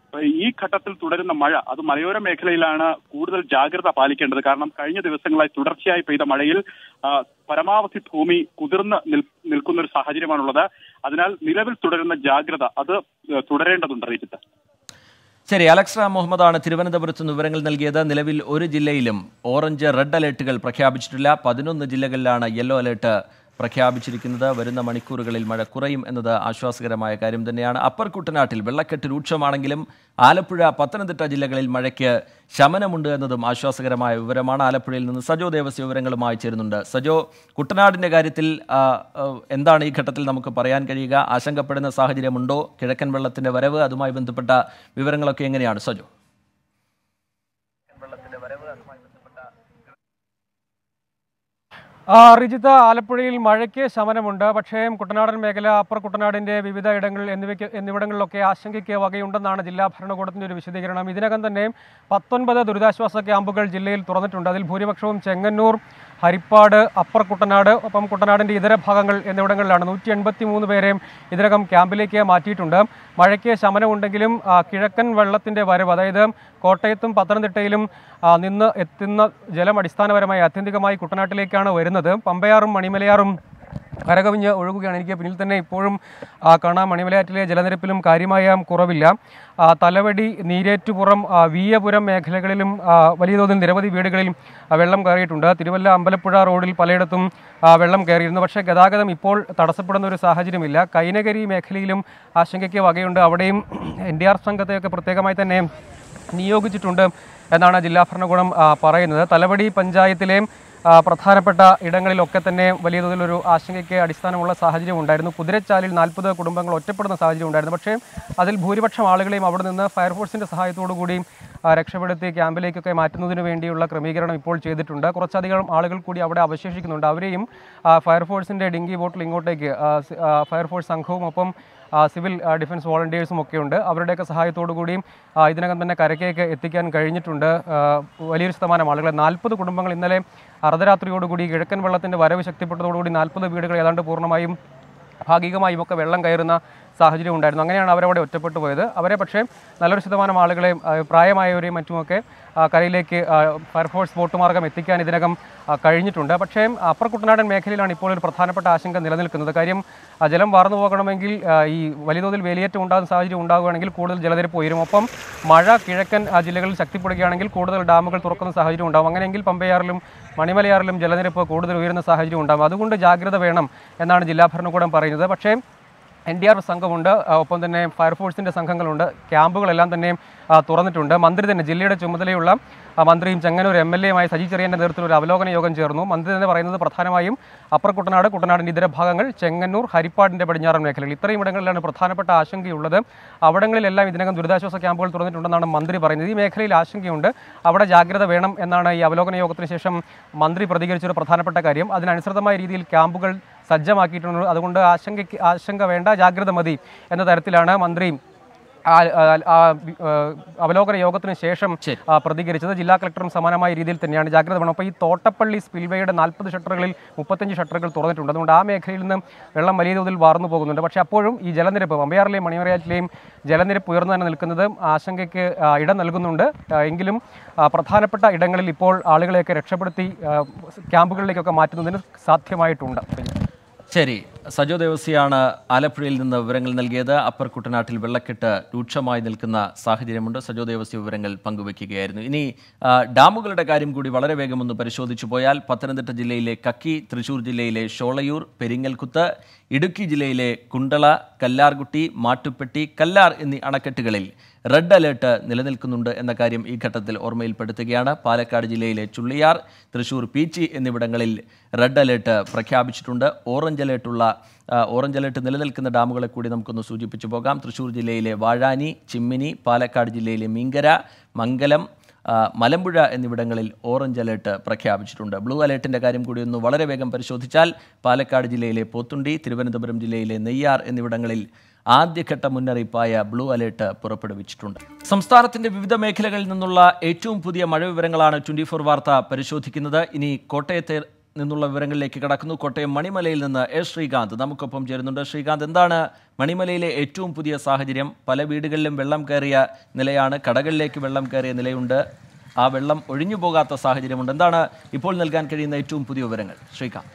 ഈ ഘട്ടത്തിൽ തുടരുന്ന മഴ അത് മലയോര മേഖലയിലാണ് കൂടുതൽ ജാഗ്രത പാലിക്കേണ്ടത് കാരണം കഴിഞ്ഞ ദിവസങ്ങളായി തുടർച്ചയായി പെയ്ത മഴയിൽ ആ, പരമാവധി ഭൂമി കുതിർന്ന് നിൽ- നിൽക്കുന്ന ഒരു സാഹചര്യമാണുള്ളത് അതിനാൽ നിലവിൽ തുടരുന്ന ജാഗ്രത അത് ഏഹ്, തുടരേണ്ടതുണ്ട് റീജിത്ത് ശരി അലക്സ് റാം മുഹമ്മദാണ് തിരുവനന്തപുരത്ത് നിന്ന് വിവരങ്ങൾ നൽകിയത് നിലവിൽ ഒരു ജില്ലയിലും ഓറഞ്ച് റെഡ് അലേർട്ടുകൾ പ്രഖ്യാപിച്ചിട്ടില്ല പതിനൊന്ന് ജില്ലകളിലാണ് യെല്ലോ അലേർട്ട് പ്രഖ്യാപിച്ചിരിക്കുന്നത് വരുന്ന മണിക്കൂറുകളിൽ മഴ കുറയും എന്നത് ആശ്വാസകരമായ കാര്യം തന്നെയാണ് അപ്പർ കുട്ടനാട്ടിൽ വെള്ളക്കെട്ട് രൂക്ഷമാണെങ്കിലും ആലപ്പുഴ പത്തനംതിട്ട ജില്ലകളിൽ മഴയ്ക്ക് ശമനമുണ്ട് എന്നതും ആശ്വാസകരമായ വിവരമാണ് ആലപ്പുഴയിൽ നിന്ന് സജോ ദേവസ്യ വിവരങ്ങളുമായി ചേരുന്നുണ്ട് സജോ കുട്ടനാടിന്റെ കാര്യത്തിൽ ആ, ആ, എന്താണ് ഈ ഘട്ടത്തിൽ നമുക്ക് പറയാൻ കഴിയുക ആശങ്കപ്പെടുന്ന സാഹചര്യമുണ്ടോ കിഴക്കൻ വെള്ളത്തിന്റെ വരവ് അതുമായി ബന്ധപ്പെട്ട വിവരങ്ങളൊക്കെ എങ്ങനെയാണ് സജോ ആ, റിജിത്ത് ആലപ്പുഴയിൽ മഴയ്ക്ക് ശമനമുണ്ട് പക്ഷേ കുട്ടനാടൻ മേഖല അപ്പർ കുട്ടനാടിന്റെ വിവിധ ഇടങ്ങൾ എന്നിവയ്ക്ക് എന്നിവിടങ്ങളിലൊക്കെ ആശങ്കയ്ക്ക് വകയുണ്ടെന്നാണ് ജില്ലാ ഭരണകൂടത്തിന്റെ ഒരു വിശദീകരണം ഇതിനകം തന്നെ പത്തൊൻപത് ദുരിതാശ്വാസ ക്യാമ്പുകൾ ജില്ലയിൽ തുറന്നിട്ടുണ്ട് അതിൽ ഭൂരിപക്ഷവും ചെങ്ങന്നൂർ ഹരിപ്പാട് അപ്പർ കുട്ടനാട് ഒപ്പം കുട്ടനാടിന്റെ ഇതര ഭാഗങ്ങൾ എന്നിവിടങ്ങളിലാണ് നൂറ്റി എൺപത്തി മൂന്ന് പേരെയും ഇതിനകം ക്യാമ്പിലേക്ക് മാറ്റിയിട്ടുണ്ട് മഴയ്ക്ക് ശമനമുണ്ടെങ്കിലും ആ, കിഴക്കൻ വെള്ളത്തിന്റെ വരവ് അതായത് കോട്ടയത്തും പത്തനംതിട്ടയിലും ആ, നിന്ന് എത്തുന്ന ജലം അടിസ്ഥാനപരമായി ആത്യന്തികമായി കുട്ടനാട്ടിലേക്കാണ് വരുന്നത് പമ്പയാറും മണിമലയാറും കരകവിഞ്ഞ് ഒഴുകുകയാണ് എനിക്ക് പിന്നിൽ തന്നെ ഇപ്പോഴും ആ, കാണാം മണിമലയാറ്റിലെ ജലനിരപ്പിലും കാര്യമായ കുറവില്ല ആ, തലവടി നീരേറ്റുപുറം ആ, വീയപുരം മേഖലകളിലും ആ, വലിയ തോതിൽ നിരവധി വീടുകളിൽ ആ, വെള്ളം കയറിയിട്ടുണ്ട് തിരുവല്ല അമ്പലപ്പുഴ റോഡിൽ പലയിടത്തും ആ, വെള്ളം കയറിയിരുന്നു പക്ഷേ ഗതാഗതം ഇപ്പോൾ തടസ്സപ്പെടുന്ന ഒരു സാഹചര്യമില്ല കൈനകരി മേഖലയിലും ആശങ്കയ്ക്ക് വകയുണ്ട് അവിടെയും എൻ ഡി ആർ സംഘത്തെയൊക്കെ പ്രത്യേകമായി തന്നെ നിയോഗിച്ചിട്ടുണ്ട് എന്നാണ് ജില്ലാ ഭരണകൂടം ആ, പറയുന്നത് തലവടി പഞ്ചായത്തിലെ ആ, പ്രധാനപ്പെട്ട ഇടങ്ങളിലൊക്കെ തന്നെ വലിയ തോതിലൊരു ആശങ്കയ്ക്ക് അടിസ്ഥാനമുള്ള സാഹചര്യം ഉണ്ടായിരുന്നു കുതിരച്ചാലിൽ നാൽപ്പത് കുടുംബങ്ങൾ ഒറ്റപ്പെടുന്ന സാഹചര്യം ഉണ്ടായിരുന്നു പക്ഷേ അതിൽ ഭൂരിപക്ഷം ആളുകളെയും അവിടെ നിന്ന് ഫയർഫോഴ്സിന്റെ സഹായത്തോടു കൂടി ആ, രക്ഷപ്പെടുത്തി ക്യാമ്പിലേക്കൊക്കെ മാറ്റുന്നതിന് വേണ്ടിയുള്ള ക്രമീകരണം ഇപ്പോൾ ചെയ്തിട്ടുണ്ട് കുറച്ചധികം ആളുകൾ കൂടി അവിടെ അവശേഷിക്കുന്നുണ്ട് അവരെയും ആ, ഫയർഫോഴ്സിന്റെ ഡിങ്കി ബോട്ടിൽ ഇങ്ങോട്ടേക്ക് ആ, സി- ആ, ഫയർഫോഴ്സ് സംഘവും ഒപ്പം ആ, സിവിൽ ആ, ഡിഫൻസ് വോളണ്ടിയേഴ്സും ഒക്കെ ഉണ്ട് അവരുടെയൊക്കെ സഹായത്തോടു കൂടിയും ആ, ഇതിനകം തന്നെ കരയ്ക്കേക്ക് എത്തിക്കാൻ കഴിഞ്ഞിട്ടുണ്ട് ആ, വലിയൊരു ശതമാനം ആളുകളെ നാൽപ്പത് കുടുംബങ്ങൾ ഇന്നലെ അർദ്ധരാത്രിയോടുകൂടി കിഴക്കൻ വെള്ളത്തിന്റെ വരവ് ശക്തിപ്പെട്ടതോടുകൂടി നാൽപ്പത് വീടുകൾ ഏതാണ്ട് പൂർണ്ണമായും ഭാഗികമായും ഒക്കെ വെള്ളം കയറുന്ന സാഹചര്യം ഉണ്ടായിരുന്നു അങ്ങനെയാണ് അവരവിടെ ഒറ്റപ്പെട്ടു പോയത് അവരെ പക്ഷേ നല്ലൊരു ശതമാനം ആളുകളെയും ആ, പ്രായമായവരെയും മറ്റുമൊക്കെ ആ, കരയിലേക്ക് ആ, ഫയർഫോഴ്സ് ബോട്ട് മാർഗം എത്തിക്കാൻ ഇതിനകം ആ, കഴിഞ്ഞിട്ടുണ്ട് പക്ഷേ അപ്പർ കുട്ടനാടൻ മേഖലയിലാണ് ഇപ്പോൾ ഒരു പ്രധാനപ്പെട്ട ആശങ്ക നിലനിൽക്കുന്നത് കാര്യം ആ, ജലം വാർന്നു പോകണമെങ്കിൽ ആ, ഈ വലിയ തോതിൽ വേലിയേറ്റം ഉണ്ടാകുന്ന സാഹചര്യം ഉണ്ടാകുകയാണെങ്കിൽ കൂടുതൽ ജലനിരപ്പ് ഉയരും ഒപ്പം മഴ കിഴക്കൻ ആ, ജില്ലകളിൽ ശക്തിപ്പെടുകയാണെങ്കിൽ കൂടുതൽ ഡാമുകൾ തുറക്കുന്ന സാഹചര്യം ഉണ്ടാകും അങ്ങനെയെങ്കിൽ പമ്പയാറിലും മണിമലയാറിലും ജലനിരപ്പ് കൂടുതൽ ഉയരുന്ന സാഹചര്യം ഉണ്ടാകും അതുകൊണ്ട് ജാഗ്രത വേണം എന്നാണ് ജില്ലാ ഭരണകൂടം പറയുന്നത് പക്ഷേ എൻ ഡി ആർ സംഘമുണ്ട് ആ, ഒപ്പം തന്നെ ഫയർഫോഴ്സിന്റെ സംഘങ്ങളുണ്ട് ക്യാമ്പുകളെല്ലാം തന്നെ ആ, തുറന്നിട്ടുണ്ട് മന്ത്രി തന്നെ ജില്ലയുടെ ചുമതലയുള്ള ആ, മന്ത്രിയും ചെങ്ങന്നൂർ എം എൽ എയുമായ സജി ചെറിയന്റെ നേതൃത്വത്തിൽ ഒരു അവലോകന യോഗം ചേർന്നു മന്ത്രി തന്നെ പറയുന്നത് പ്രധാനമായും അപ്പർ കുട്ടനാട് കുട്ടനാടിന്റെ ഇതര ഭാഗങ്ങൾ ചെങ്ങന്നൂർ ഹരിപ്പാടിന്റെ പടിഞ്ഞാറൻ മേഖലകൾ ഇത്രയും ഇടങ്ങളിലാണ് പ്രധാനപ്പെട്ട ആശങ്കയുള്ളത് അവിടങ്ങളിലെല്ലാം ഇതിനകം ദുരിതാശ്വാസ ക്യാമ്പുകൾ തുറന്നിട്ടുണ്ടെന്നാണ് മന്ത്രി പറയുന്നത് ഈ മേഖലയിൽ ആശങ്കയുണ്ട് അവിടെ ജാഗ്രത വേണം എന്നാണ് ഈ അവലോകന യോഗത്തിന് ശേഷം മന്ത്രി പ്രതികരിച്ചൊരു പ്രധാനപ്പെട്ട കാര്യം അതിനനുസൃതമായ രീതിയിൽ ക്യാമ്പുകൾ സജ്ജമാക്കിയിട്ടുണ്ട് അതുകൊണ്ട് ആശങ്കയ്ക്ക് ആശങ്ക വേണ്ട ജാഗ്രത മതി എന്ന തരത്തിലാണ് മന്ത്രി ആ- ആ- ആ വി- ആ അവലോകന യോഗത്തിന് ശേഷം ആ, പ്രതികരിച്ചത് ജില്ലാ കളക്ടറും സമാനമായ രീതിയിൽ തന്നെയാണ് ജാഗ്രത വേണം അപ്പോൾ ഈ തോട്ടപ്പള്ളി സ്പിൽവേയുടെ നാൽപ്പത് ഷട്ടറുകളിൽ മുപ്പത്തഞ്ച് ഷട്ടറുകൾ തുറന്നിട്ടുണ്ട് അതുകൊണ്ട് ആ മേഖലയിൽ നിന്ന് വെള്ളം വലിയ തോതിൽ വാർന്നു പോകുന്നുണ്ട് പക്ഷേ അപ്പോഴും ഈ ജലനിരപ്പ് വമ്പയാറിലെയും മണിമറയാറ്റിലെയും ജലനിരപ്പ് ഉയർന്നു തന്നെ നിൽക്കുന്നത് ആശങ്കയ്ക്ക് ആ, ഇടം നൽകുന്നുണ്ട് ആ, എങ്കിലും ആ, പ്രധാനപ്പെട്ട ഇടങ്ങളിൽ ഇപ്പോൾ ആളുകളെയൊക്കെ രക്ഷപ്പെടുത്തി ആ, ക്യാമ്പുകളിലേക്കൊക്കെ മാറ്റുന്നതിന് സാധ്യമായിട്ടുണ്ട് ശരി സജോ ദേവസിയാണ് ആലപ്പുഴയിൽ നിന്ന് വിവരങ്ങൾ നൽകിയത് അപ്പർ കുട്ടനാട്ടിൽ വെള്ളക്കെട്ട് രൂക്ഷമായി നിൽക്കുന്ന സാഹചര്യമുണ്ട് സജോ ദേവസി വിവരങ്ങൾ പങ്കുവയ്ക്കുകയായിരുന്നു ഇനി ആ, ഡാമുകളുടെ കാര്യം കൂടി വളരെ വേഗം ഒന്ന് പരിശോധിച്ചു പോയാൽ പത്തനംതിട്ട ജില്ലയിലെ കക്കി തൃശൂർ ജില്ലയിലെ ഷോളയൂർ പെരിങ്ങൽകുത്ത് ഇടുക്കി ജില്ലയിലെ കുണ്ടള കല്ലാർകുട്ടി മാട്ടുപ്പെട്ടി കല്ലാർ എന്നീ അണക്കെട്ടുകളിൽ റെഡ് അലേർട്ട് നിലനിൽക്കുന്നുണ്ട് എന്ന കാര്യം ഈ ഘട്ടത്തിൽ ഓർമ്മയിൽപ്പെടുത്തുകയാണ് പാലക്കാട് ജില്ലയിലെ ചുള്ളിയാർ തൃശൂർ പീച്ചി എന്നിവിടങ്ങളിൽ റെഡ് അലേർട്ട് പ്രഖ്യാപിച്ചിട്ടുണ്ട് ഓറഞ്ച് അലേർട്ടുള്ള ആ, ഓറഞ്ച് അലേർട്ട് നിലനിൽക്കുന്ന ഡാമുകളെ കൂടി നമുക്കൊന്ന് സൂചിപ്പിച്ചു പോകാം തൃശൂർ ജില്ലയിലെ വാഴാനി ചിമ്മിനി പാലക്കാട് ജില്ലയിലെ മിങ്കര മംഗലം ആ, മലമ്പുഴ എന്നിവിടങ്ങളിൽ ഓറഞ്ച് അലേർട്ട് പ്രഖ്യാപിച്ചിട്ടുണ്ട് ബ്ലൂ അലേർട്ടിന്റെ കാര്യം കൂടി ഒന്ന് വളരെ വേഗം പരിശോധിച്ചാൽ പാലക്കാട് ജില്ലയിലെ പോത്തുണ്ടി തിരുവനന്തപുരം ജില്ലയിലെ നെയ്യാർ എന്നിവിടങ്ങളിൽ ആദ്യഘട്ട മുന്നറിയിപ്പായ ബ്ലൂ അലേർട്ട് പുറപ്പെടുവിച്ചിട്ടുണ്ട് സംസ്ഥാനത്തിന്റെ വിവിധ മേഖലകളിൽ നിന്നുള്ള ഏറ്റവും പുതിയ മഴ വിവരങ്ങളാണ് ട്വന്റി ഫോർ വാർത്ത പരിശോധിക്കുന്നത് ഇനി കോട്ടയത്തെ നിന്നുള്ള വിവരങ്ങളിലേക്ക് കടക്കുന്നു കോട്ടയം മണിമലയിൽ നിന്ന് എസ് ശ്രീകാന്ത് നമുക്കൊപ്പം ചേരുന്നുണ്ട് ശ്രീകാന്ത് എന്താണ് മണിമലയിലെ ഏറ്റവും പുതിയ സാഹചര്യം പല വീടുകളിലും വെള്ളം കയറിയ നിലയാണ് കടകളിലേക്ക് വെള്ളം കയറിയ നിലയുണ്ട് ആ വെള്ളം ഒഴിഞ്ഞു പോകാത്ത സാഹചര്യമുണ്ട് എന്താണ് ഇപ്പോൾ നൽകാൻ കഴിയുന്ന ഏറ്റവും പുതിയ വിവരങ്ങൾ ശ്രീകാന്ത്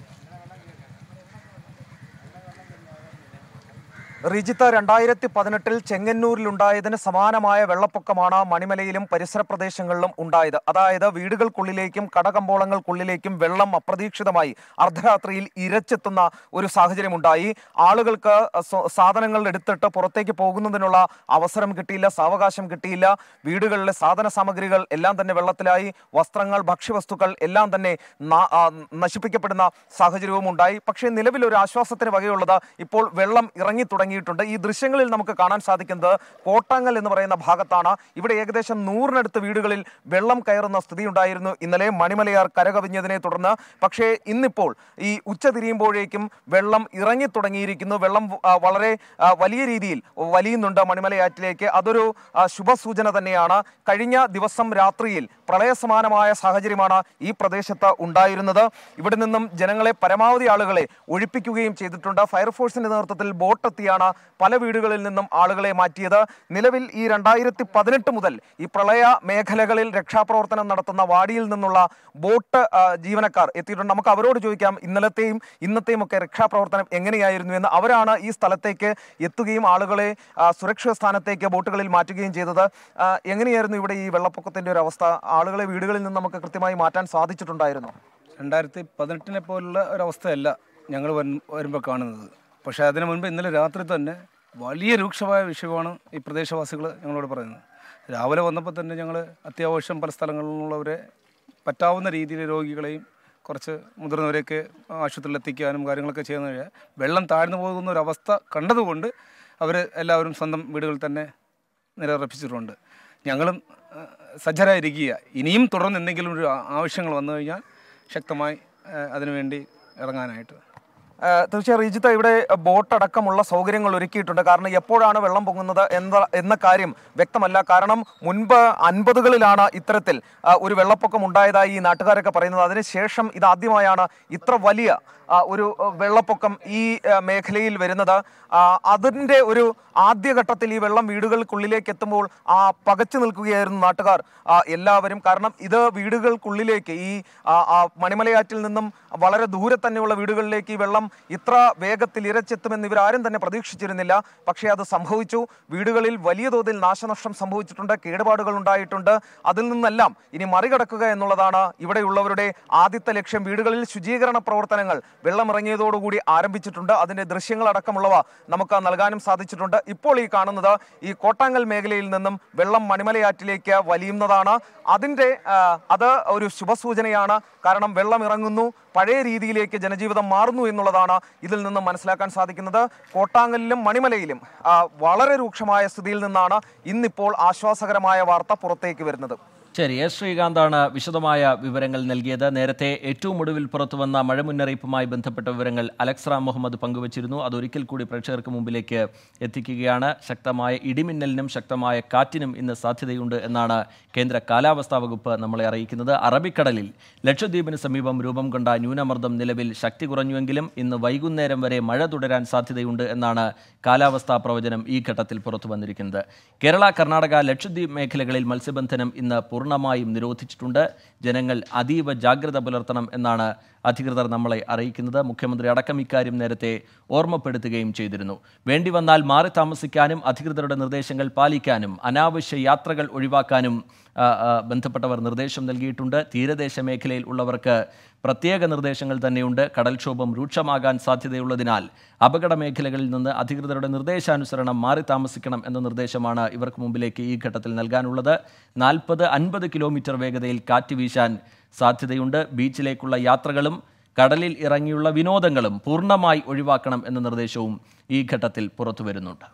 റിജിത്ത് രണ്ടായിരത്തി പതിനെട്ടിൽ ചെങ്ങന്നൂരിലുണ്ടായതിന് സമാനമായ വെള്ളപ്പൊക്കമാണ് മണിമലയിലും പരിസര പ്രദേശങ്ങളിലും ഉണ്ടായത് അതായത് വീടുകൾക്കുള്ളിലേക്കും കടകമ്പോളങ്ങൾക്കുള്ളിലേക്കും വെള്ളം അപ്രതീക്ഷിതമായി അർദ്ധരാത്രിയിൽ ഇരച്ചെത്തുന്ന ഒരു സാഹചര്യമുണ്ടായി ആളുകൾക്ക് സ്വ- സാധനങ്ങൾ എടുത്തിട്ട് പുറത്തേക്ക് പോകുന്നതിനുള്ള അവസരം കിട്ടിയില്ല സാവകാശം കിട്ടിയില്ല വീടുകളിലെ സാധന സാമഗ്രികൾ എല്ലാം തന്നെ വെള്ളത്തിലായി വസ്ത്രങ്ങൾ ഭക്ഷ്യവസ്തുക്കൾ എല്ലാം തന്നെ നാ- ആ, നശിപ്പിക്കപ്പെടുന്ന സാഹചര്യവും ഉണ്ടായി പക്ഷേ നിലവിൽ ഒരു ആശ്വാസത്തിന് വകയുള്ളത് ഇപ്പോൾ വെള്ളം ഇറങ്ങി തുടങ്ങിയിട്ടുണ്ട് ഈ ദൃശ്യങ്ങളിൽ നമുക്ക് കാണാൻ സാധിക്കുന്നത് കോട്ടാങ്ങൽ എന്ന് പറയുന്ന ഭാഗത്താണ് ഇവിടെ ഏകദേശം നൂറിനടുത്ത് വീടുകളിൽ വെള്ളം കയറുന്ന സ്ഥിതി ഉണ്ടായിരുന്നു ഇന്നലെ മണിമലയാർ കരകവിഞ്ഞതിനെ തുടർന്ന് പക്ഷേ ഇന്നിപ്പോൾ ഈ ഉച്ച തിരിയുമ്പോഴേക്കും വെള്ളം ഇറങ്ങി തുടങ്ങിയിരിക്കുന്നു വെള്ളം ആ, വളരെ ആ, വലിയ രീതിയിൽ വലിയുന്നുണ്ട് മണിമലയാറ്റിലേക്ക് അതൊരു ആ, ശുഭസൂചന തന്നെയാണ് കഴിഞ്ഞ ദിവസം രാത്രിയിൽ പ്രളയസമാനമായ സാഹചര്യമാണ് ഈ പ്രദേശത്ത് ഉണ്ടായിരുന്നത് ഇവിടെ നിന്നും ജനങ്ങളെ പരമാവധി ആളുകളെ ഒഴിപ്പിക്കുകയും ചെയ്തിട്ടുണ്ട് ഫയർഫോഴ്സിന്റെ നേതൃത്വത്തിൽ ബോട്ടെത്തിയാണ് പല വീടുകളിൽ നിന്നും ആളുകളെ മാറ്റിയത് നിലവിൽ ഈ രണ്ടായിരത്തി പതിനെട്ട് മുതൽ ഈ പ്രളയ മേഖലകളിൽ രക്ഷാപ്രവർത്തനം നടത്തുന്ന വാടിയിൽ നിന്നുള്ള ബോട്ട് ആ, ജീവനക്കാർ എത്തിയിട്ടുണ്ട് നമുക്ക് അവരോട് ചോദിക്കാം ഇന്നലത്തെയും ഇന്നത്തെയും ഒക്കെ രക്ഷാപ്രവർത്തനം എങ്ങനെയായിരുന്നു എന്ന് അവരാണ് ഈ സ്ഥലത്തേക്ക് എത്തുകയും ആളുകളെ ആ, സുരക്ഷിത സ്ഥാനത്തേക്ക് ബോട്ടുകളിൽ മാറ്റുകയും ചെയ്തത് ആ, എങ്ങനെയായിരുന്നു ഇവിടെ ഈ വെള്ളപ്പൊക്കത്തിന്റെ ഒരു അവസ്ഥ ആളുകളെ വീടുകളിൽ നിന്ന് നമുക്ക് കൃത്യമായി മാറ്റാൻ സാധിച്ചിട്ടുണ്ടായിരുന്നു രണ്ടായിരത്തി പതിനെട്ടിനെ പോലുള്ള ഒരവസ്ഥയല്ല ഞങ്ങൾ വരുമ്പോൾ കാണുന്നത് പക്ഷേ അതിനു മുൻപ് ഇന്നലെ രാത്രി തന്നെ വലിയ രൂക്ഷമായ വിഷയമാണ് ഈ പ്രദേശവാസികൾ ഞങ്ങളോട് പറയുന്നത് രാവിലെ വന്നപ്പോൾ തന്നെ ഞങ്ങൾ അത്യാവശ്യം പല സ്ഥലങ്ങളിൽ നിന്നുള്ളവരെ പറ്റാവുന്ന രീതിയിൽ രോഗികളെയും കുറച്ച് മുതിർന്നവരെയൊക്കെ ആശുപത്രിയിൽ എത്തിക്കാനും കാര്യങ്ങളൊക്കെ ചെയ്യുന്ന വഴി വെള്ളം താഴ്ന്നു പോകുന്ന ഒരു അവസ്ഥ കണ്ടതുകൊണ്ട് അവർ എല്ലാവരും സ്വന്തം വീടുകളിൽ തന്നെ നിലയുറപ്പിച്ചിട്ടുണ്ട് ഞങ്ങളും ആ, സജ്ജരായിരിക്കുക ഇനിയും തുടർന്ന് എന്തെങ്കിലും ഒരു ആ- ആവശ്യങ്ങൾ വന്നു കഴിഞ്ഞാൽ ശക്തമായി ആ, അതിനുവേണ്ടി ഇറങ്ങാനായിട്ട് ആ, തീർച്ചയായും റിജിത്ത് ഇവിടെ ബോട്ട് അടക്കമുള്ള സൗകര്യങ്ങൾ ഒരുക്കിയിട്ടുണ്ട് കാരണം എപ്പോഴാണ് വെള്ളം പൊങ്ങുന്നത് എന്ന എന്ന കാര്യം വ്യക്തമല്ല കാരണം മുൻപ് അൻപതുകളിലാണ് ഇത്തരത്തിൽ ആ, ഒരു വെള്ളപ്പൊക്കം ഉണ്ടായതായി ഈ നാട്ടുകാരൊക്കെ പറയുന്നത് അതിനുശേഷം ഇതാദ്യമായാണ് ഇത്ര വലിയ ആ, ഒരു ആ, വെള്ളപ്പൊക്കം ഈ ആ, മേഖലയിൽ വരുന്നത് ആ, അതിൻ്റെ ഒരു ആദ്യഘട്ടത്തിൽ ഈ വെള്ളം വീടുകൾക്കുള്ളിലേക്ക് എത്തുമ്പോൾ ആ പകച്ചു നിൽക്കുകയായിരുന്നു നാട്ടുകാർ ആ, എല്ലാവരും കാരണം ഇത് വീടുകൾക്കുള്ളിലേക്ക് ഈ ആ, ആ, മണിമലയാറ്റിൽ നിന്നും വളരെ ദൂരെ തന്നെയുള്ള വീടുകളിലേക്ക് ഈ വെള്ളം ഇത്ര വേഗത്തിൽ ഇരച്ചെത്തുമെന്ന് ഇവരാരും തന്നെ പ്രതീക്ഷിച്ചിരുന്നില്ല പക്ഷേ അത് സംഭവിച്ചു വീടുകളിൽ വലിയ തോതിൽ നാശനഷ്ടം സംഭവിച്ചിട്ടുണ്ട് കേടുപാടുകൾ ഉണ്ടായിട്ടുണ്ട് അതിൽ നിന്നെല്ലാം ഇനി മറികടക്കുക എന്നുള്ളതാണ് ഇവിടെയുള്ളവരുടെ ആദ്യത്തെ ലക്ഷ്യം വീടുകളിൽ ശുചീകരണ പ്രവർത്തനങ്ങൾ വെള്ളമിറങ്ങിയതോടുകൂടി ആരംഭിച്ചിട്ടുണ്ട് അതിന്റെ ദൃശ്യങ്ങളടക്കമുള്ളവ നമുക്ക് നൽകാനും സാധിച്ചിട്ടുണ്ട് ഇപ്പോൾ ഈ കാണുന്നത് ഈ കോട്ടാങ്ങൽ മേഖലയിൽ നിന്നും വെള്ളം മണിമലയാറ്റിലേക്ക് വലിയുന്നതാണ് അതിന്റെ ആ, അത് ഒരു ശുഭസൂചനയാണ് കാരണം വെള്ളം ഇറങ്ങുന്നു പഴയ രീതിയിലേക്ക് ജനജീവിതം മാറുന്നു എന്നുള്ളതാണ് ഇതിൽ നിന്നും മനസ്സിലാക്കാൻ സാധിക്കുന്നത് കോട്ടാങ്ങലിലും മണിമലയിലും ആ, വളരെ രൂക്ഷമായ സ്ഥിതിയിൽ നിന്നാണ് ഇന്നിപ്പോൾ ആശ്വാസകരമായ വാർത്ത പുറത്തേക്ക് വരുന്നത് ശരി എസ് ശ്രീകാന്താണ് വിശദമായ വിവരങ്ങൾ നൽകിയത് നേരത്തെ ഏറ്റവും ഒടുവിൽ പുറത്തുവന്ന മഴ മുന്നറിയിപ്പുമായി ബന്ധപ്പെട്ട വിവരങ്ങൾ അലക്സ്ര മുഹമ്മദ് പങ്കുവച്ചിരുന്നു അതൊരിക്കൽ കൂടി പ്രേക്ഷകർക്ക് മുമ്പിലേക്ക് എത്തിക്കുകയാണ് ശക്തമായ ഇടിമിന്നലിനും ശക്തമായ കാറ്റിനും ഇന്ന് സാധ്യതയുണ്ട് എന്നാണ് കേന്ദ്ര കാലാവസ്ഥാ വകുപ്പ് നമ്മളെ അറിയിക്കുന്നത് അറബിക്കടലിൽ ലക്ഷദ്വീപിന് സമീപം രൂപം കൊണ്ട ന്യൂനമർദ്ദം നിലവിൽ ശക്തി കുറഞ്ഞുവെങ്കിലും ഇന്ന് വൈകുന്നേരം വരെ മഴ തുടരാൻ സാധ്യതയുണ്ട് എന്നാണ് കാലാവസ്ഥാ പ്രവചനം ഈ ഘട്ടത്തിൽ പുറത്തു വന്നിരിക്കുന്നത് കേരള കർണാടക ലക്ഷദ്വീപ് മേഖലകളിൽ മത്സ്യബന്ധനം ഇന്ന് പൂർണ്ണമായും നിരോധിച്ചിട്ടുണ്ട് ജനങ്ങൾ അതീവ ജാഗ്രത പുലർത്തണം എന്നാണ് അധികൃതർ നമ്മളെ അറിയിക്കുന്നത് മുഖ്യമന്ത്രി അടക്കം ഇക്കാര്യം നേരത്തെ ഓർമ്മപ്പെടുത്തുകയും ചെയ്തിരുന്നു വേണ്ടി വന്നാൽ മാറി താമസിക്കാനും അധികൃതരുടെ നിർദ്ദേശങ്ങൾ പാലിക്കാനും അനാവശ്യ യാത്രകൾ ഒഴിവാക്കാനും ആ, ആ, ബന്ധപ്പെട്ടവർ നിർദ്ദേശം നൽകിയിട്ടുണ്ട് തീരദേശ മേഖലയിൽ ഉള്ളവർക്ക് പ്രത്യേക നിർദ്ദേശങ്ങൾ തന്നെയുണ്ട് കടൽക്ഷോഭം രൂക്ഷമാകാൻ സാധ്യതയുള്ളതിനാൽ അപകട മേഖലകളിൽ നിന്ന് അധികൃതരുടെ നിർദ്ദേശാനുസരണം മാറി താമസിക്കണം എന്ന നിർദ്ദേശമാണ് ഇവർക്ക് മുമ്പിലേക്ക് ഈ ഘട്ടത്തിൽ നൽകാനുള്ളത് നാൽപ്പത് അൻപത് കിലോമീറ്റർ വേഗതയിൽ കാറ്റ് വീശാൻ സാധ്യതയുണ്ട് ബീച്ചിലേക്കുള്ള യാത്രകളും കടലിൽ ഇറങ്ങിയുള്ള വിനോദങ്ങളും പൂർണ്ണമായി ഒഴിവാക്കണം എന്ന നിർദ്ദേശവും ഈ ഘട്ടത്തിൽ പുറത്തു വരുന്നുണ്ട്